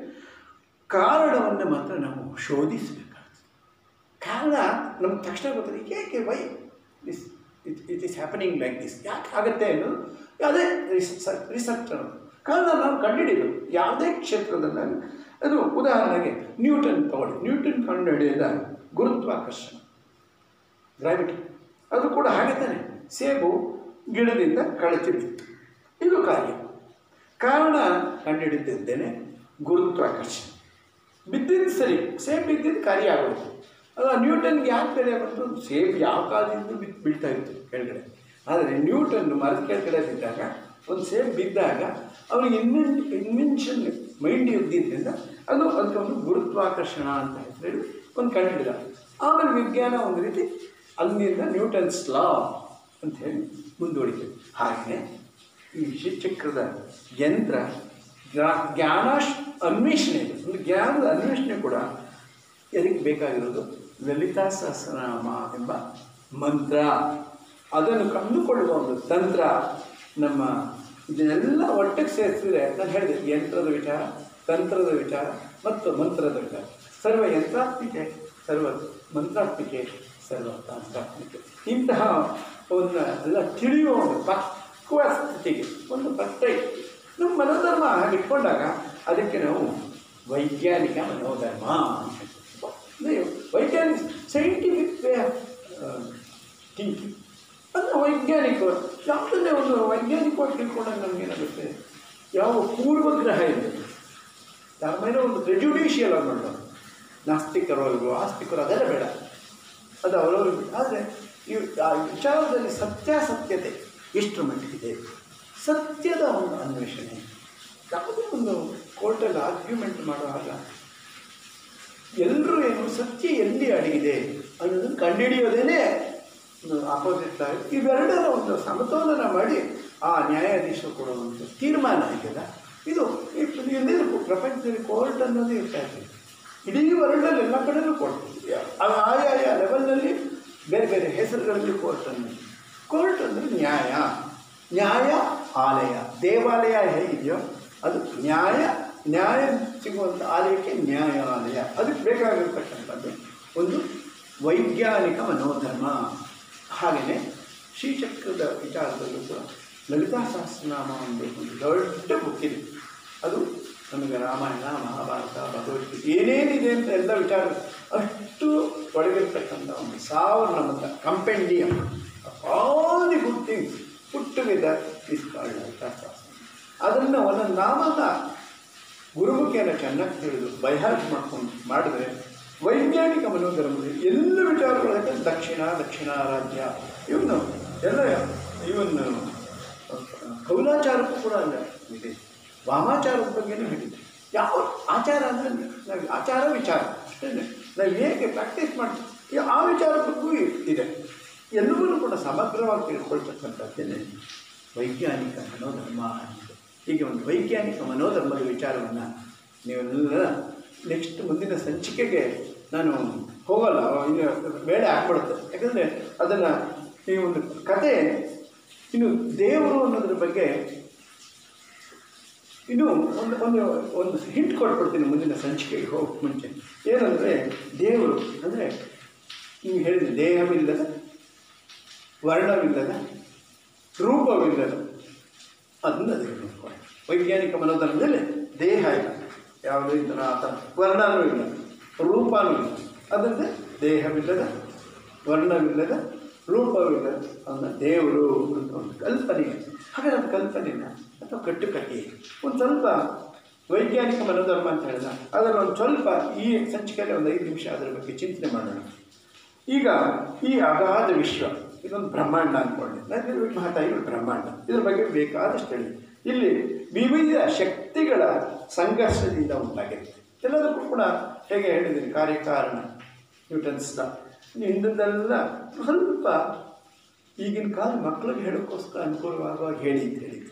ಕಾರಣವನ್ನು ಮಾತ್ರ ನಾವು ಶೋಧಿಸಬೇಕಾಗುತ್ತೆ ಕಾರಣ ನಮ್ಗೆ ತಕ್ಷಣ ಗೊತ್ತಿದೆ ಏಕೆ why this it it is happening like this ಯಾಕೆ ಆಗುತ್ತೆ ಅನ್ನೋದು ಅದೇ ರಿಸರ್ಚ್ ರಿಸರ್ಚ್ ಅನ್ನೋದು ಕಾರಣ ನಾವು ಕಂಡುಹಿಡಿಯೋದು ಯಾವುದೇ ಕ್ಷೇತ್ರದಲ್ಲಿ ಅದು ಉದಾಹರಣೆಗೆ ನ್ಯೂಟನ್ ತಗೊಳ್ಳಿ ನ್ಯೂಟನ್ ಕಂಡುಹಿಡಿದ ಗುರುತ್ವಾಕರ್ಷಣ ಗ್ರಾವಿಟಿ ಅದು ಕೂಡ ಹಾಗೆ ತಾನೆ ಸೇಬು ಗಿಡದಿಂದ ಕಳಚಿ ಬಿತ್ತು ಇದು ಕಾರ್ಯ ಕಾರಣ ಕಂಡುಹಿಡಿದಿದ್ದೇನೆ ಗುರುತ್ವಾಕರ್ಷಣೆ ಬಿದ್ದಿದ್ದು ಸರಿ ಸೇಬ್ ಬಿದ್ದಿದ್ದು ಕಾರ್ಯ ಆಗೋಯ್ತು ಅಲ್ಲ ನ್ಯೂಟನ್ಗೆ ಯಾಕೆ ಬೆಲೆ ಬಂತು ಸೇಬ್ ಯಾವ ಕಾಲದಿಂದ ಬಿದ್ದು ಬೀಳ್ತಾ ಇತ್ತು ಕೆಳಗಡೆ ಆದರೆ ನ್ಯೂಟನ್ ಮರದ ಕೆಳಗಡೆ ಬಿದ್ದಾಗ ಒಂದು ಸೇಬ್ ಬಿದ್ದಾಗ ಅವನಿಗೆ ಇನ್ವೆನ್ ಇನ್ವೆನ್ಷನ್ ಮೈಂಡ್ ಇದ್ದಿದ್ದರಿಂದ ಅದು ಅದಕ್ಕೆ ಒಂದು ಗುರುತ್ವಾಕರ್ಷಣ ಅಂತ ಹೇಳಿ ಒಂದು ಕಂಡುಹಿಡಿದ ಆಮೇಲೆ ವಿಜ್ಞಾನ ಒಂದು ರೀತಿ ಅಲ್ಲಿಂದ ನ್ಯೂಟನ್ಸ್ ಲಾ ಅಂತ ಹೇಳಿ ಮುಂದುವರಿತು ಹಾಗೆಯೇ ಈ ಶಿವಚಕ್ರದ ಯಂತ್ರ ಜ್ಞಾ- ಜ್ಞಾನಾಶ್ ಅನ್ವೇಷಣೆ ಇದೆ ಒಂದು ಜ್ಞಾನದ ಅನ್ವೇಷಣೆ ಕೂಡ ಅದಕ್ಕೆ ಬೇಕಾಗಿರೋದು ಲಲಿತಾ ಸಹಸ್ರನಾಮ ಎಂಬ ಮಂತ್ರ ಅದನ್ನು ಕಂಡುಕೊಳ್ಳುವ ಒಂದು ತಂತ್ರ ನಮ್ಮ ಇದನ್ನೆಲ್ಲ ಒಟ್ಟಿಗೆ ಸೇರಿಸಿದ್ರೆ ನಾನು ಹೇಳಿದೆ ಯಂತ್ರದ ವಿಚಾರ ತಂತ್ರದ ವಿಚಾರ ಮತ್ತು ಮಂತ್ರದ ವಿಚಾರ ಸರ್ವ ಯಂತ್ರಾತ್ಮಿಕೆ ಸರ್ವ ಮಂತ್ರಾತ್ಮಿಕೆ ಸರ್ವ ತಂತ್ರಾತ್ಮಿಕೆ ಇಂತಹ ಒಂದು ಎಲ್ಲ ತಿಳಿಯುವ ಒಂದು ಪಕ್ವ ಸ್ಥಿತಿಗೆ ಒಂದು ಪಟ್ಟೆ ನಮ್ಮ ಮನೋಧರ್ಮ ಹಾಗೆ ಇಟ್ಕೊಂಡಾಗ ಅದಕ್ಕೆ ನಾವು ವೈಜ್ಞಾನಿಕ ಮನೋಧರ್ಮ ಅಂತ ಹೇಳ್ತೀವಿ. ಅಂದ್ರೆ ವೈಜ್ಞಾನಿಕ ಸೈಂಟಿಫಿಕ್ ವೇ ಥಿಂಕಿಂಗ್ ಅಂದರೆ ವೈಜ್ಞಾನಿಕ ಯಾವುದನ್ನೇ ಒಂದು ವೈಜ್ಞಾನಿಕವಾಗಿ ತಿಳ್ಕೊಂಡಾಗ ನಮಗೇನಾಗುತ್ತೆ ಯಾವ ಪೂರ್ವಗ್ರಹ ಇದೆ ಯಾರ ಮೇಲೆ ಒಂದು ಪ್ರೆಜುಡಿಷಿಯಲ್ ಆಗಿ ಮಾಡೋದು ನಾಸ್ತಿಕರು ಇವರು ಆಸ್ತಿಕರು ಅದೆಲ್ಲ ಬೇಡ ಅದು ಅವರವರು ಆದರೆ ಈ ಆ ವಿಚಾರದಲ್ಲಿ ಸತ್ಯಾಸತ್ಯತೆ ಎಷ್ಟು ಮಟ್ಟಿಗಿದೆ ಸತ್ಯದ ಒಂದು ಅನ್ವೇಷಣೆ ಯಾವುದೇ ಒಂದು ಕೋರ್ಟಲ್ಲಿ ಆರ್ಗ್ಯುಮೆಂಟ್ ಮಾಡುವಾಗ ಎಲ್ಲರೂ ಏನು ಸತ್ಯ ಎಲ್ಲಿ ಅಡಗಿದೆ ಅನ್ನೋದನ್ನು ಕಂಡುಹಿಡಿಯೋದೇನೆ ಅಪೋಸಿಟ್ ಸೈಡ್ ಇವೆರಡರ ಒಂದು ಸಮತೋಲನ ಮಾಡಿ ಆ ನ್ಯಾಯಾಧೀಶರು ಕೊಡೋ ಒಂದು ತೀರ್ಮಾನ ಇದೆಯಲ್ಲ ಇದು ಎಲ್ಲೆಲ್ಲೂ ಪ್ರಪಂಚದಲ್ಲಿ ಕೋರ್ಟ್ ಅನ್ನೋದೇ ಇರ್ತಾ ಇದೆ ಇಡೀ ವರ್ಲ್ಡಲ್ಲಿ ಎಲ್ಲ ಕಡೆಯೂ ಕೋರ್ಟ್ ಅದು ಆಯಾಯ ಲೆವೆಲ್ನಲ್ಲಿ ಬೇರೆ ಬೇರೆ ಹೆಸರುಗಳಲ್ಲಿ ಕೋರ್ಟ್ ಅನ್ನೋದು ಕೋರ್ಟ್ ಅಂದರೆ ನ್ಯಾಯ ನ್ಯಾಯ ಆಲಯ ದೇವಾಲಯ ಹೇಗಿದೆಯೋ ಅದು ನ್ಯಾಯ ನ್ಯಾಯ ಸಿಗುವಂಥ ಆಲಯಕ್ಕೆ ನ್ಯಾಯಾಲಯ ಅದಕ್ಕೆ ಬೇಕಾಗಿರ್ತಕ್ಕಂಥದ್ದು ಒಂದು ವೈಜ್ಞಾನಿಕ ಮನೋಧರ್ಮ ಹಾಗೆಯೇ ಶ್ರೀಚಕ್ರದ ವಿಚಾರದಲ್ಲೂ ಕೂಡ ಲಲಿತಾ ಸಹಸ್ರನಾಮ ಒಂದು ಒಂದು ದೊಡ್ಡ ಬುಕ್ ಇದೆ ಅದು ನಮಗೆ ರಾಮಾಯಣ ಮಹಾಭಾರತ ಭಗವದ್ಗೀತೆ ಏನೇನಿದೆ ಅಂತ ಎಲ್ಲ ವಿಚಾರ ಅಷ್ಟು ಒಳಗಿರ್ತಕ್ಕಂಥ ಒಂದು ಸಾವಿರ ನಮ್ಮಂಥ compendium all the good things put together is called Lalitha ಸಹಸ್ರ ಅದನ್ನು ಒಂದೊಂದು ನಾಮದ ಗುರುಮುಖಿಯನ್ನು ಚೆನ್ನಾಗಿ ತಿಳಿದು ಬೈಹಾರ್ಟ್ ಮಾಡ್ಕೊಂಡು ಮಾಡಿದ್ರೆ ವೈಜ್ಞಾನಿಕ ಮನೋಧರ್ಮದಲ್ಲಿ ಎಲ್ಲ ವಿಚಾರಗಳಾಗ ದಕ್ಷಿಣ ದಕ್ಷಿಣ ರಾಜ್ಯ ಇವನು ಎಲ್ಲ ಇವನ್ ಕೌಲಾಚಾರಕ್ಕೂ ಕೂಡ ಅಲ್ಲ ಇದೆ ವಾಮಾಚಾರದ ಬಗ್ಗೆನೂ ಹೇಳಿದೆ ಯಾವ ಆಚಾರ ಅಂದರೆ ನಾವು ಆಚಾರ ವಿಚಾರ ಅಷ್ಟೇ ನಾವು ಹೇಗೆ ಪ್ರಾಕ್ಟೀಸ್ ಮಾಡ್ತೀವಿ ಈ ಆ ವಿಚಾರ ಬಗ್ಗೂ ಇದೆ ಎಲ್ಲವನ್ನೂ ಕೂಡ ಸಮಗ್ರವಾಗಿ ತಿಳ್ಕೊಳ್ತಕ್ಕಂಥದ್ದೇನೆ ವೈಜ್ಞಾನಿಕ ಮನೋಧರ್ಮ ಅನ್ನೋದು ಹೀಗೆ ಒಂದು ವೈಜ್ಞಾನಿಕ ಮನೋಧರ್ಮದ ವಿಚಾರವನ್ನು ನೀವೆಲ್ಲ ನೆಕ್ಸ್ಟ್ ಮುಂದಿನ ಸಂಚಿಕೆಗೆ ನಾನು ಹೋಗಲ್ಲ ಇನ್ನು ಬೇಳೆ ಹಾಕ್ಬಿಡುತ್ತೆ ಯಾಕಂದರೆ ಅದನ್ನು ಈ ಒಂದು ಕತೆ ಇನ್ನು ದೇವರು ಅನ್ನೋದ್ರ ಬಗ್ಗೆ ಇನ್ನು ಒಂದು ಒಂದು ಒಂದು ಹಿಂಟ್ ಕೊಟ್ಬಿಡ್ತೀನಿ ಮುಂದಿನ ಸಂಚಿಕೆಗೆ ಹೋಗೋಕ್ಕೆ ಮುಂಚೆ ಏನಂದರೆ ದೇವರು ಅಂದರೆ ನೀವು ಹೇಳಿದ ದೇಹವಿಲ್ಲದ ವರ್ಣವಿಲ್ಲದ ರೂಪವಿಲ್ಲದ ಅದನ್ನ ದೇವರು ನೋಡ್ಕೊಳ್ಳಿ ವೈಜ್ಞಾನಿಕ ಮನೋಧರ್ಮದಲ್ಲಿ ದೇಹ ಇಲ್ಲ ಯಾವುದೇ ಥರ ಆ ಥರ ವರ್ಣನೂ ಇಲ್ಲ ರೂಪನೂ ಇಲ್ಲ ಅದರಿಂದ ದೇಹವಿಲ್ಲದ ವರ್ಣವಿಲ್ಲದ ರೂಪವಿಲ್ಲದ ಅವನ ದೇವರು ಅಂತ ಒಂದು ಕಲ್ಪನೆ ಹಾಗಾದ್ರೆ ಅದು ಕಲ್ಪನೆನ ಅಥವಾ ಕಟ್ಟುಕತೆ ಒಂದು ಸ್ವಲ್ಪ ವೈಜ್ಞಾನಿಕ ಮನೋಧರ್ಮ ಅಂತ ಹೇಳಿದ ಅದರ ಒಂದು ಸ್ವಲ್ಪ ಈ ಸಂಚಿಕೆಯಲ್ಲಿ ಒಂದು ಐದು ನಿಮಿಷ ಅದರ ಬಗ್ಗೆ ಚಿಂತನೆ ಮಾಡೋಣ ಈಗ ಈ ಅಗಾಧ ವಿಶ್ವ ಇದೊಂದು ಬ್ರಹ್ಮಾಂಡ ಅಂದ್ಕೊಳ್ಳಿ ನನಗೆ ಮಹಾತಾಯಿ ಬ್ರಹ್ಮಾಂಡ ಇದ್ರ ಬಗ್ಗೆ ಬೇಕಾದಷ್ಟು ಹೇಳಿ ಇಲ್ಲಿ ವಿವಿಧ ಶಕ್ತಿಗಳ ಸಂಘರ್ಷದಿಂದ ಉಂಟಾಗಿರುತ್ತೆ ಎಲ್ಲದಕ್ಕೂ ಕೂಡ ಹೇಗೆ ಹೇಳಿದ್ದೀನಿ ಕಾರ್ಯಕಾರಣ ನ್ಯೂಟನ್ಸ್ ಲಾ ಹಿಂದದೆಲ್ಲ ಸ್ವಲ್ಪ ಈಗಿನ ಕಾಲ ಮಕ್ಕಳಿಗೆ ಹೇಳೋಕ್ಕೋಸ್ಕರ ಅನುಕೂಲವಾಗುವಾಗ ಹೇಳಿ ಅಂತ ಹೇಳಿದ್ದು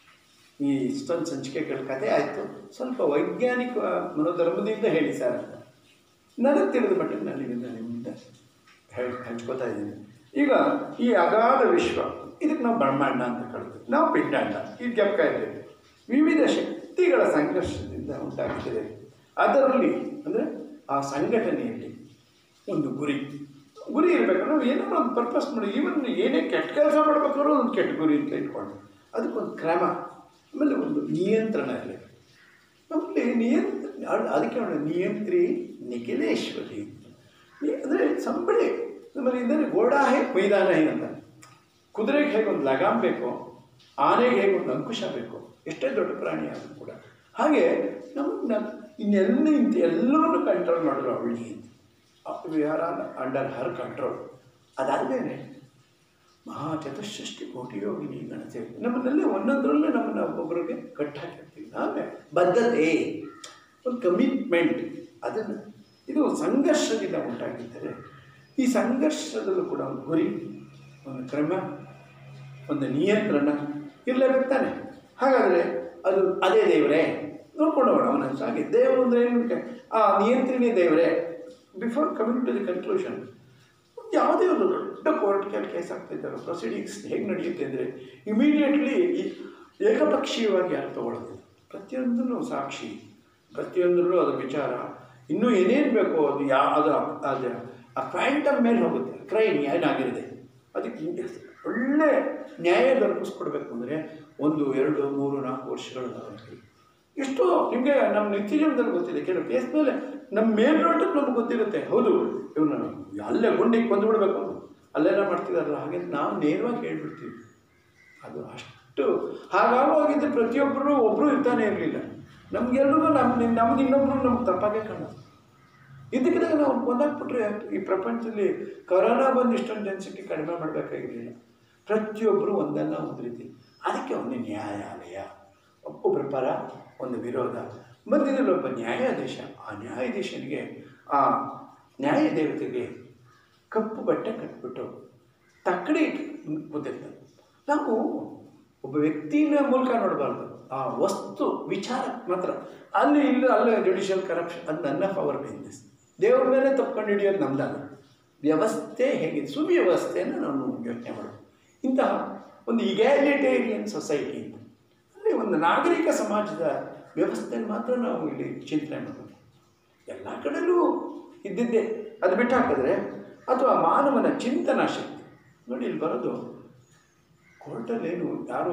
ಈ ಇಷ್ಟೊಂದು ಸಂಚಿಕೆಗಳ ಕಥೆ ಆಯಿತು ಸ್ವಲ್ಪ ವೈಜ್ಞಾನಿಕ ಮನೋಧರ್ಮದಿಂದ ಹೇಳಿ ಸರ್ ಅಂತ ನನಗೆ ತಿಳಿದ ಮಟ್ಟಿಗೆ ನಾನು ಇದನ್ನು ನಿಮ್ಮಿಂದ ಹೇಳಿ ಹಂಚ್ಕೋತಾ ಇದ್ದೀನಿ ಈಗ ಈ ಅಗಾಧ ವಿಶ್ವ ಇದಕ್ಕೆ ನಾವು ಬ್ರಹ್ಮಾಂಡ ಅಂತ ಕರಿತೀವಿ ನಾವು ಪಿಂಡಾಂಡ ಇದು ಜ್ಞಾಪಕ ಇದ್ದೇವೆ ವಿವಿಧ ಶಕ್ತಿಗಳ ಸಂಘರ್ಷದಿಂದ ಉಂಟಾಗ್ತಿದೆ ಅದರಲ್ಲಿ ಅಂದರೆ ಆ ಸಂಘಟನೆಯಲ್ಲಿ ಒಂದು ಗುರಿ ಗುರಿ ಇರಬೇಕು ನಾವು ಏನೋ ಒಂದು ಪರ್ಪಸ್ ಮಾಡಿ ಈವನ್ ಏನೇ ಕೆಟ್ಟ ಕೆಲಸ ಮಾಡ್ಬೇಕಾದ್ರೂ ಒಂದು ಕೆಟ್ಟ ಗುರಿ ಅಂತ ಇಟ್ಕೊಂಡು ಅದಕ್ಕೊಂದು ಕ್ರಮ ಆಮೇಲೆ ಒಂದು ನಿಯಂತ್ರಣ ಇರಬೇಕು ನಮ್ಮಲ್ಲಿ ನಿಯಂತ್ರ ಅದ್- ಅದಕ್ಕೆ ನೋಡಿ ನಿಯಂತ್ರಿ ನಿಖಿಲೇಶ್ವರಿ ಅಂದರೆ ಸಂಬಳಿ ನಮ್ಮಲ್ಲಿ ಅಂದರೆ ಗೋಡಾ ಹೇ ಮೈದಾನ ಹೇ ಅಂತ ಕುದುರೆಗೆ ಹೇಗೆ ಒಂದು ಲಗಾಮ್ ಬೇಕೋ ಆನೆಗೆ ಹೇಗೆ ಒಂದು ಅಂಕುಶ ಬೇಕು ಎಷ್ಟೇ ದೊಡ್ಡ ಪ್ರಾಣಿ ಆದರೂ ಕೂಡ ಹಾಗೆ ನಮ್ಮ ಇನ್ನೆಲ್ಲ ಇಂಥ ಎಲ್ಲವನ್ನು ಕಂಟ್ರೋಲ್ ಮಾಡಿದ್ರು ಅವಳಿಗೆ we are on under her control ಅದಾದಮೇಲೆ ಮಹಾ ಚತುಷ್ಷಷ್ಟಿ ಕೋಟಿ ಯೋಗಿನಿ ಗಣತೆ ನಮ್ಮನ್ನೆಲ್ಲ ಒಂದೊಂದರಲ್ಲೇ ನಮ್ಮನ್ನು ಒಬ್ಬೊಬ್ಬರಿಗೆ ಕಟ್ಟಾಕಿರ್ತೀವಿ ನಾವೇ ಬದ್ಧತೆ ಒಂದು ಕಮಿಟ್ಮೆಂಟ್ ಅದನ್ನು ಇದು ಸಂಘರ್ಷದಿಂದ ಉಂಟಾಗಿದ್ದರೆ ಈ ಸಂಘರ್ಷದಲ್ಲೂ ಕೂಡ ಒಂದು ಗುರಿ ಒಂದು ಕ್ರಮ ಒಂದು ನಿಯಂತ್ರಣ ಇರಲೇಬೇಕು ತಾನೆ ಹಾಗಾದರೆ ಅದು ಅದೇ ದೇವರೇ ನೋಡ್ಕೊಂಡು ಹೋಗೋಣ ಅವನ ಹಾಗೆ ದೇವರು ಅಂದರೆ ಏನು ಆ ನಿಯಂತ್ರಣೆ ದೇವರೇ before coming to the conclusion ಯಾವುದೇ ಒಂದು ದೊಡ್ಡ ಕೋರ್ಟ್ಗೆ ಕೇಸ್ ಆಗ್ತಿದ್ದಾಗ ಪ್ರೊಸೀಡಿಂಗ್ಸ್ ಹೇಗೆ ನಡೆಯುತ್ತೆ ಅಂದರೆ ಇಮಿಡಿಯೇಟ್ಲಿ ಏಕಪಕ್ಷೀಯವಾಗಿ ಯಾರು ತಗೊಳ್ಳೋದು ಪ್ರತಿಯೊಂದನ್ನು ಸಾಕ್ಷಿ ಪ್ರತಿಯೊಂದರಲ್ಲೂ ಅದರ ವಿಚಾರ ಇನ್ನೂ ಏನೇನು ಬೇಕೋ ಅದು ಯಾ ಅದು ಅದು ಆ ಕ್ವಾಂಟಮ್ ಮೇಲೆ ಹೋಗುತ್ತೆ ಕ್ರೈಮ್ ಏನಾಗಿರುತ್ತೆ ಅದಕ್ಕೆ ಹಿಂಗೆ ಒಳ್ಳೆ ನ್ಯಾಯ ದೊರಕಿಸ್ಕೊಡ್ಬೇಕು ಅಂದರೆ ಒಂದು ಎರಡು ಮೂರು ನಾಲ್ಕು ವರ್ಷಗಳ ಅವಧಿ. ಎಷ್ಟೋ ನಿಮಗೆ ನಮ್ಮ ನಿತ್ಯ ಜೀವನದಲ್ಲಿ ಗೊತ್ತಿದೆ ಕೆಲವು ಕೇಸ್ ಮೇಲೆ ನಮ್ಮ ಮೇಲ್ನೋಟಕ್ಕೆ ನಮ್ಗೆ ಗೊತ್ತಿರುತ್ತೆ ಹೌದು ಇವನು ಅಲ್ಲೇ ಗುಂಡಿಗೆ ಕೊಂದುಬಿಡ್ಬೇಕು ಅಲ್ಲೆಲ್ಲ ಮಾಡ್ತಿದಾರಲ್ಲ ಹಾಗೆ ನಾವು ನೇರವಾಗಿ ಹೇಳ್ಬಿಡ್ತೀವಿ ಅದು ಅಷ್ಟು ಹಾಗಾಗೋಗಿದ್ದರೆ ಪ್ರತಿಯೊಬ್ಬರು ಒಬ್ಬರು ಇರ್ತಾನೆ ಇರಲಿಲ್ಲ ನಮಗೆಲ್ರಿಗೂ ನಮ್ಮ ನಮ್ಗೆ ಇನ್ನೊಬ್ಬರು ನಮ್ಗೆ ತಪ್ಪಾಗೆ ಕಾಣೋದು ಇದಕ್ಕಿದಾಗ ನಾವು ಕೊಂದಾಕ್ಬಿಟ್ರೆ ಈ ಪ್ರಪಂಚದಲ್ಲಿ ಕೊರೋನಾ ಬಂದು ಇಷ್ಟೊಂದು ಡೆನ್ಸಿಟಿ ಕಡಿಮೆ ಮಾಡಬೇಕಾಗಿರಲಿಲ್ಲ ಪ್ರತಿಯೊಬ್ಬರು ಒಂದಲ್ಲ ಒಂದು ರೀತಿ ಅದಕ್ಕೆ ಒಂದು ನ್ಯಾಯಾಲಯ ಒಬ್ಬೊಬ್ಬರ ಪರ ಒಂದು ವಿರೋಧ ಮಧ್ಯದಲ್ಲಿ ಒಬ್ಬ ನ್ಯಾಯಾಧೀಶ ಆ ನ್ಯಾಯಾಧೀಶನಿಗೆ ಆ ನ್ಯಾಯ ದೇವತೆಗೆ ಕಪ್ಪು ಬಟ್ಟೆ ಕಟ್ಬಿಟ್ಟು ತಕ್ಕಡಿ ಕೂತಿರ್ತಾರೆ ನಾವು ಒಬ್ಬ ವ್ಯಕ್ತಿನ ಮೂಲಕ ನೋಡಬಾರ್ದು ಆ ವಸ್ತು ವಿಚಾರ ಮಾತ್ರ ಅಲ್ಲಿ ಇಲ್ಲಿ ಅಲ್ಲೇ ಜುಡಿಷಿಯಲ್ ಕರಪ್ಷನ್ ಅದು ನನ್ನ ಪವರ್ ಬಿಸ್ನೆಸ್ ದೇವ್ರ ಮೇಲೆ ತಪ್ಕೊಂಡು ಹಿಡಿಯೋದು ನಮ್ದಲ್ಲ ವ್ಯವಸ್ಥೆ ಹೇಗಿದೆ ಸುವ್ಯವಸ್ಥೆಯನ್ನು ನಾವು ಯೋಚನೆ ಮಾಡೋದು ಇಂತಹ ಒಂದು ಇಗ್ಯಾಲಿಟೇರಿಯನ್ ಸೊಸೈಟಿ ಅಂತ ಅಲ್ಲಿ ಒಂದು ನಾಗರಿಕ ಸಮಾಜದ ವ್ಯವಸ್ಥೆಯನ್ನು ಮಾತ್ರ ನಾವು ಇಲ್ಲಿ ಚಿಂತನೆ ಮಾಡಬೇಕು ಎಲ್ಲ ಕಡೆಯಲ್ಲೂ ಇದ್ದಿದ್ದೇ ಅದು ಬಿಟ್ಟು ಹಾಕಿದ್ರೆ ಅಥವಾ ಮಾನವನ ಚಿಂತನಾ ಶಕ್ತಿ ನೋಡಿ ಇಲ್ಲಿ ಬರೋದು ಕೋರ್ಟಲ್ಲೇನು ಯಾರು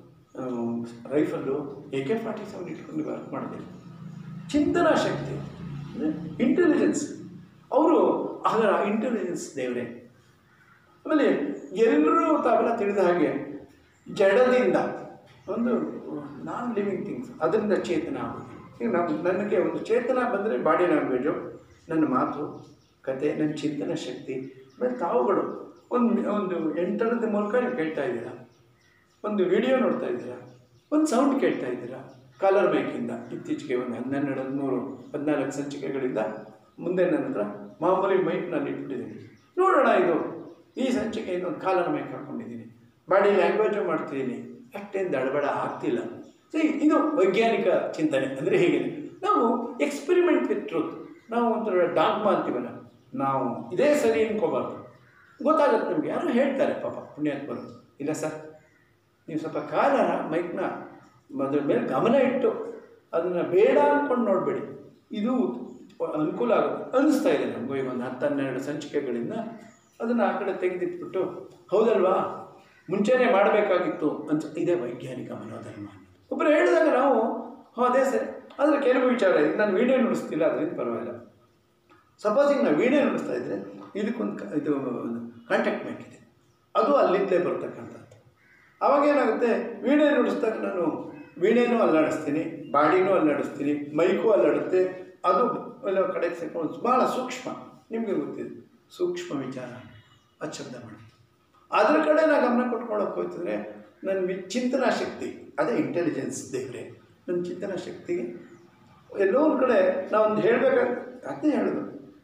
rifle A K forty seven ಇಟ್ಕೊಂಡು ವರ್ಕ್ ಮಾಡೋದಿಲ್ಲ ಚಿಂತನಾ ಶಕ್ತಿ ಇಂಟೆಲಿಜೆನ್ಸ್ ಅವರು ಅದರ ಇಂಟೆಲಿಜೆನ್ಸ್ ದೇವರೇ ಆಮೇಲೆ ಎಲ್ಲರೂ ತಾವೆಲ್ಲ ತಿಳಿದ ಹಾಗೆ ಜಡದಿಂದ ಒಂದು ನಾನ್ ಲಿವಿಂಗ್ ಥಿಂಗ್ಸ್ ಅದರಿಂದ ಚೇತನ ಆಗುತ್ತೆ ಈಗ ನಮ್ಮ ನನಗೆ ಒಂದು ಚೇತನ ಬಂದರೆ ಬಾಡಿ ಲ್ಯಾಂಗ್ವೇಜು ನನ್ನ ಮಾತು ಕತೆ ನನ್ನ ಚಿಂತನ ಶಕ್ತಿ ಆಮೇಲೆ ತಾವುಗಳು ಒಂದು ಒಂದು ಎಂಟರದ ಮೂಲಕ ನೀವು ಕೇಳ್ತಾ ಇದ್ದೀರಾ ಒಂದು ವಿಡಿಯೋ ನೋಡ್ತಾ ಇದ್ದೀರಾ ಒಂದು ಸೌಂಡ್ ಕೇಳ್ತಾ ಇದ್ದೀರಾ ಕಾಲರ್ ಮೈಕಿಂದ ಇತ್ತೀಚೆಗೆ ಒಂದು ಹನ್ನೆರಡು ಹದಿಮೂರು ಹದಿನಾಲ್ಕು ಸಂಚಿಕೆಗಳಿಂದ ಮುಂದೆ ನನ್ನ ಹತ್ರ ಮಾಮೂಲಿ ಮೈಕ್ ನಾನು ಇಟ್ಬಿಟ್ಟಿದ್ದೀನಿ ನೋಡೋಣ ಇದು ಈ ಸಂಚಿಕೆಯಿಂದ ಒಂದು ಕಾಲನ ಮೇಲೆ ಹಾಕ್ಕೊಂಡಿದ್ದೀನಿ ಬಾಡಿ ಲ್ಯಾಂಗ್ವೇಜು ಮಾಡ್ತಿದ್ದೀನಿ ಅಷ್ಟೇನು ದಡಬಡ ಆಗ್ತಿಲ್ಲ ಸೊ ಇದು ವೈಜ್ಞಾನಿಕ ಚಿಂತನೆ ಅಂದರೆ ಹೇಗೆ ನಾವು ಎಕ್ಸ್ಪೆರಿಮೆಂಟ್ ವಿತ್ ಟ್ರೂತ್ ನಾವು ಒಂಥರ ಡಾಗ್ಮಾ ಅಂತೀವಲ್ಲ ನಾವು ಇದೇ ಸರಿ ಅನ್ಕೋಬಾರ್ದು ಗೊತ್ತಾಗುತ್ತೆ ನಿಮಗೆ ಯಾರು ಹೇಳ್ತಾರೆ ಪಾಪ ಪುಣ್ಯಾತ್ಮರು ಇಲ್ಲ ಸರ್ ನೀವು ಸ್ವಲ್ಪ ಕಾಲನ ಮೈಕ್ನ ಅದ್ರ ಮೇಲೆ ಗಮನ ಇಟ್ಟು ಅದನ್ನು ಬೇಡ ಅಂದ್ಕೊಂಡು ನೋಡಬೇಡಿ ಇದು ಅನುಕೂಲ ಆಗುತ್ತೆ ಅನ್ನಿಸ್ತಾ ಇದೆ ನಮಗೂ ಈಗ ಒಂದು ಹತ್ತು ಹನ್ನೆರಡು ಸಂಚಿಕೆಗಳಿಂದ ಅದನ್ನು ಆ ಕಡೆ ತೆಗೆದಿಟ್ಬಿಟ್ಟು ಹೌದಲ್ವಾ ಮುಂಚೆನೇ ಮಾಡಬೇಕಾಗಿತ್ತು ಅಂತ ಇದೇ ವೈಜ್ಞಾನಿಕ ಮನೋಧರ್ಮ ಒಬ್ಬರು ಹೇಳಿದಾಗ ನಾವು ಹಾಂ ಅದೇ ಸರಿ ಆದರೆ ಕೆಲವು ವಿಚಾರ ಇದೆ ನಾನು ವೀಡಿಯೋ ನುಡಿಸ್ತಿಲ್ಲ ಅದರಿಂದ ಪರವಾಗಿಲ್ಲ ಸಪೋಸಿಂಗ್ ನಾವು ವೀಣೆ ನುಡಿಸ್ತಾ ಇದ್ದರೆ ಇದಕ್ಕೊಂದು ಕ- ಇದು ಒಂದು ಕಾಂಟ್ಯಾಕ್ಟ್ ಮೈಕ್ ಇದೆ ಅದು ಅಲ್ಲಿಂದಲೇ ಬರ್ತಕ್ಕಂಥದ್ದು ಅವಾಗ ಏನಾಗುತ್ತೆ ವೀಣೆ ನುಡಿಸಿದಾಗ ನಾನು ವೀಣೆನೂ ಅಲ್ಲಾಡಿಸ್ತೀನಿ ಬಾಡಿನೂ ಅಲ್ಲಾಡಿಸ್ತೀನಿ ಮೈಕು ಅಲ್ಲಾಡುತ್ತೆ ಅದು ಎಲ್ಲ ಕಡೆಗೆ ಸೇರ್ಕೊಂಡು ಭಾಳ ಸೂಕ್ಷ್ಮ ನಿಮಗೆ ಗೊತ್ತಿದೆ ಸೂಕ್ಷ್ಮ ವಿಚಾರ ಅಚ್ಚಬ್ದ ಮಾಡಿ ಅದ್ರ ಕಡೆ ನಾನು ಗಮನ ಕೊಟ್ಕೊಳ್ಳೋಕೆ ಹೋಗ್ತಿದ್ರೆ ನನ್ನ ವಿ ಚಿಂತನಾ ಶಕ್ತಿ ಅದೇ ಇಂಟೆಲಿಜೆನ್ಸ್ ದೇವರೇ ನನ್ನ ಚಿಂತನಾ ಶಕ್ತಿಗೆ ಎಲ್ಲೋ ಒಂದು ಕಡೆ ನಾವೊಂದು ಹೇಳಬೇಕಾಗ ಅದನ್ನೇ ಹೇಳೋದು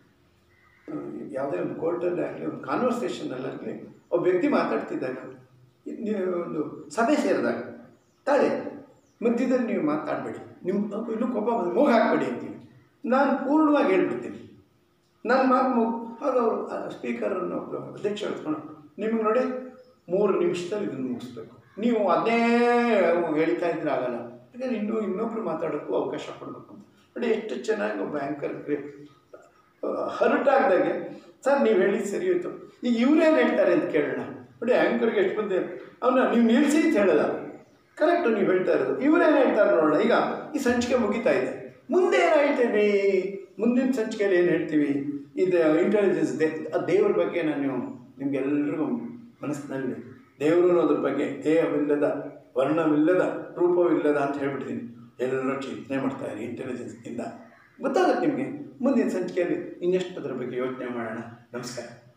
ಯಾವುದೇ ಒಂದು ಕೋರ್ಟಲ್ಲಿ ಆಗಲಿ ಒಂದು ಕಾನ್ವರ್ಸೇಷನಲ್ಲಾಗಲಿ ಒಬ್ಬ ವ್ಯಕ್ತಿ ಮಾತಾಡ್ತಿದ್ದಾಗ ನೀವು ಒಂದು ಸಭೆ ಸೇರಿದಾಗ ತಾಳೆ ಮಧ್ಯದಲ್ಲಿ ನೀವು ಮಾತಾಡಬೇಡಿ ನಿಮ್ಮ ಇನ್ನೂ ಕೋಪ ಬಂದು ಮೂಗು ಹಾಕಬೇಡಿ ಅಂತೀವಿ ನಾನು ಪೂರ್ಣವಾಗಿ ಹೇಳ್ಬಿಡ್ತೀನಿ ನನ್ನ ಮಾತು ಮುಗ್ ಆಗ ಅವರು ಸ್ಪೀಕರನ್ನು ಒಬ್ಬರು ಅಧ್ಯಕ್ಷ ಹೇಳ್ಕೊಂಡು ನಿಮಗೆ ನೋಡಿ ಮೂರು ನಿಮಿಷದಲ್ಲಿ ಇದನ್ನು ಮುಗಿಸ್ಬೇಕು ನೀವು ಅದೇ ಹೇಳ್ತಾ ಇದ್ರೆ ಆಗಲ್ಲ ಯಾಕಂದ್ರೆ ಇನ್ನೂ ಇನ್ನೊಬ್ರು ಮಾತಾಡೋಕ್ಕೂ ಅವಕಾಶ ಕೊಡಬೇಕು ನೋಡಿ ಎಷ್ಟು ಚೆನ್ನಾಗಿ ಒಬ್ಬ ಆ್ಯಂಕರ್ಗೆ ಹರಟಾಗ್ದಾಗೆ ಸರ್ ನೀವು ಹೇಳಿದ್ದು ಸರಿ ಹೋಯ್ತು ಈಗ ಇವ್ರೇನು ಹೇಳ್ತಾರೆ ಅಂತ ಕೇಳೋಣ ನೋಡಿ ಆ್ಯಂಕರ್ಗೆ ಎಷ್ಟು ಬಂದೆ ಅವನ್ನ ನೀವು ನಿಲ್ಲಿಸಿ ಅಂತ ಹೇಳಲ್ಲ ಕರೆಕ್ಟು ನೀವು ಹೇಳ್ತಾ ಇರೋದು ಇವರೇನು ಹೇಳ್ತಾರೆ ನೋಡೋಣ ಈಗ ಈ ಸಂಚಿಕೆ ಮುಗಿತಾ ಇದೆ ಮುಂದೆ ಏನು ಹೇಳ್ತೀವಿ ಮುಂದಿನ ಸಂಚಿಕೆಯಲ್ಲಿ ಏನು ಹೇಳ್ತೀವಿ ಇದು ಇಂಟೆಲಿಜೆನ್ಸ್ ದೇ ಆ ದೇವ್ರ ಬಗ್ಗೆ ನಾನು ನಿಮ್ಗೆಲ್ರಿಗೂ ಮನಸ್ಸಿನಲ್ಲಿ ದೇವರು ಅನ್ನೋದ್ರ ಬಗ್ಗೆ ದೇಹವಿಲ್ಲದ ವರ್ಣವಿಲ್ಲದ ರೂಪವಿಲ್ಲದ ಅಂತ ಹೇಳ್ಬಿಡ್ತೀನಿ ಎಲ್ಲರೂ ಚಿಂತನೆ ಮಾಡ್ತಾರೆ ಇಂಟೆಲಿಜೆನ್ಸ್ನಿಂದ ಗೊತ್ತಾಗುತ್ತೆ ನಿಮಗೆ ಮುಂದಿನ ಸಂಚಿಕೆಯಲ್ಲಿ ಇನ್ನೆಷ್ಟು ಅದ್ರ ಬಗ್ಗೆ ಯೋಚನೆ ಮಾಡೋಣ ನಮಸ್ಕಾರ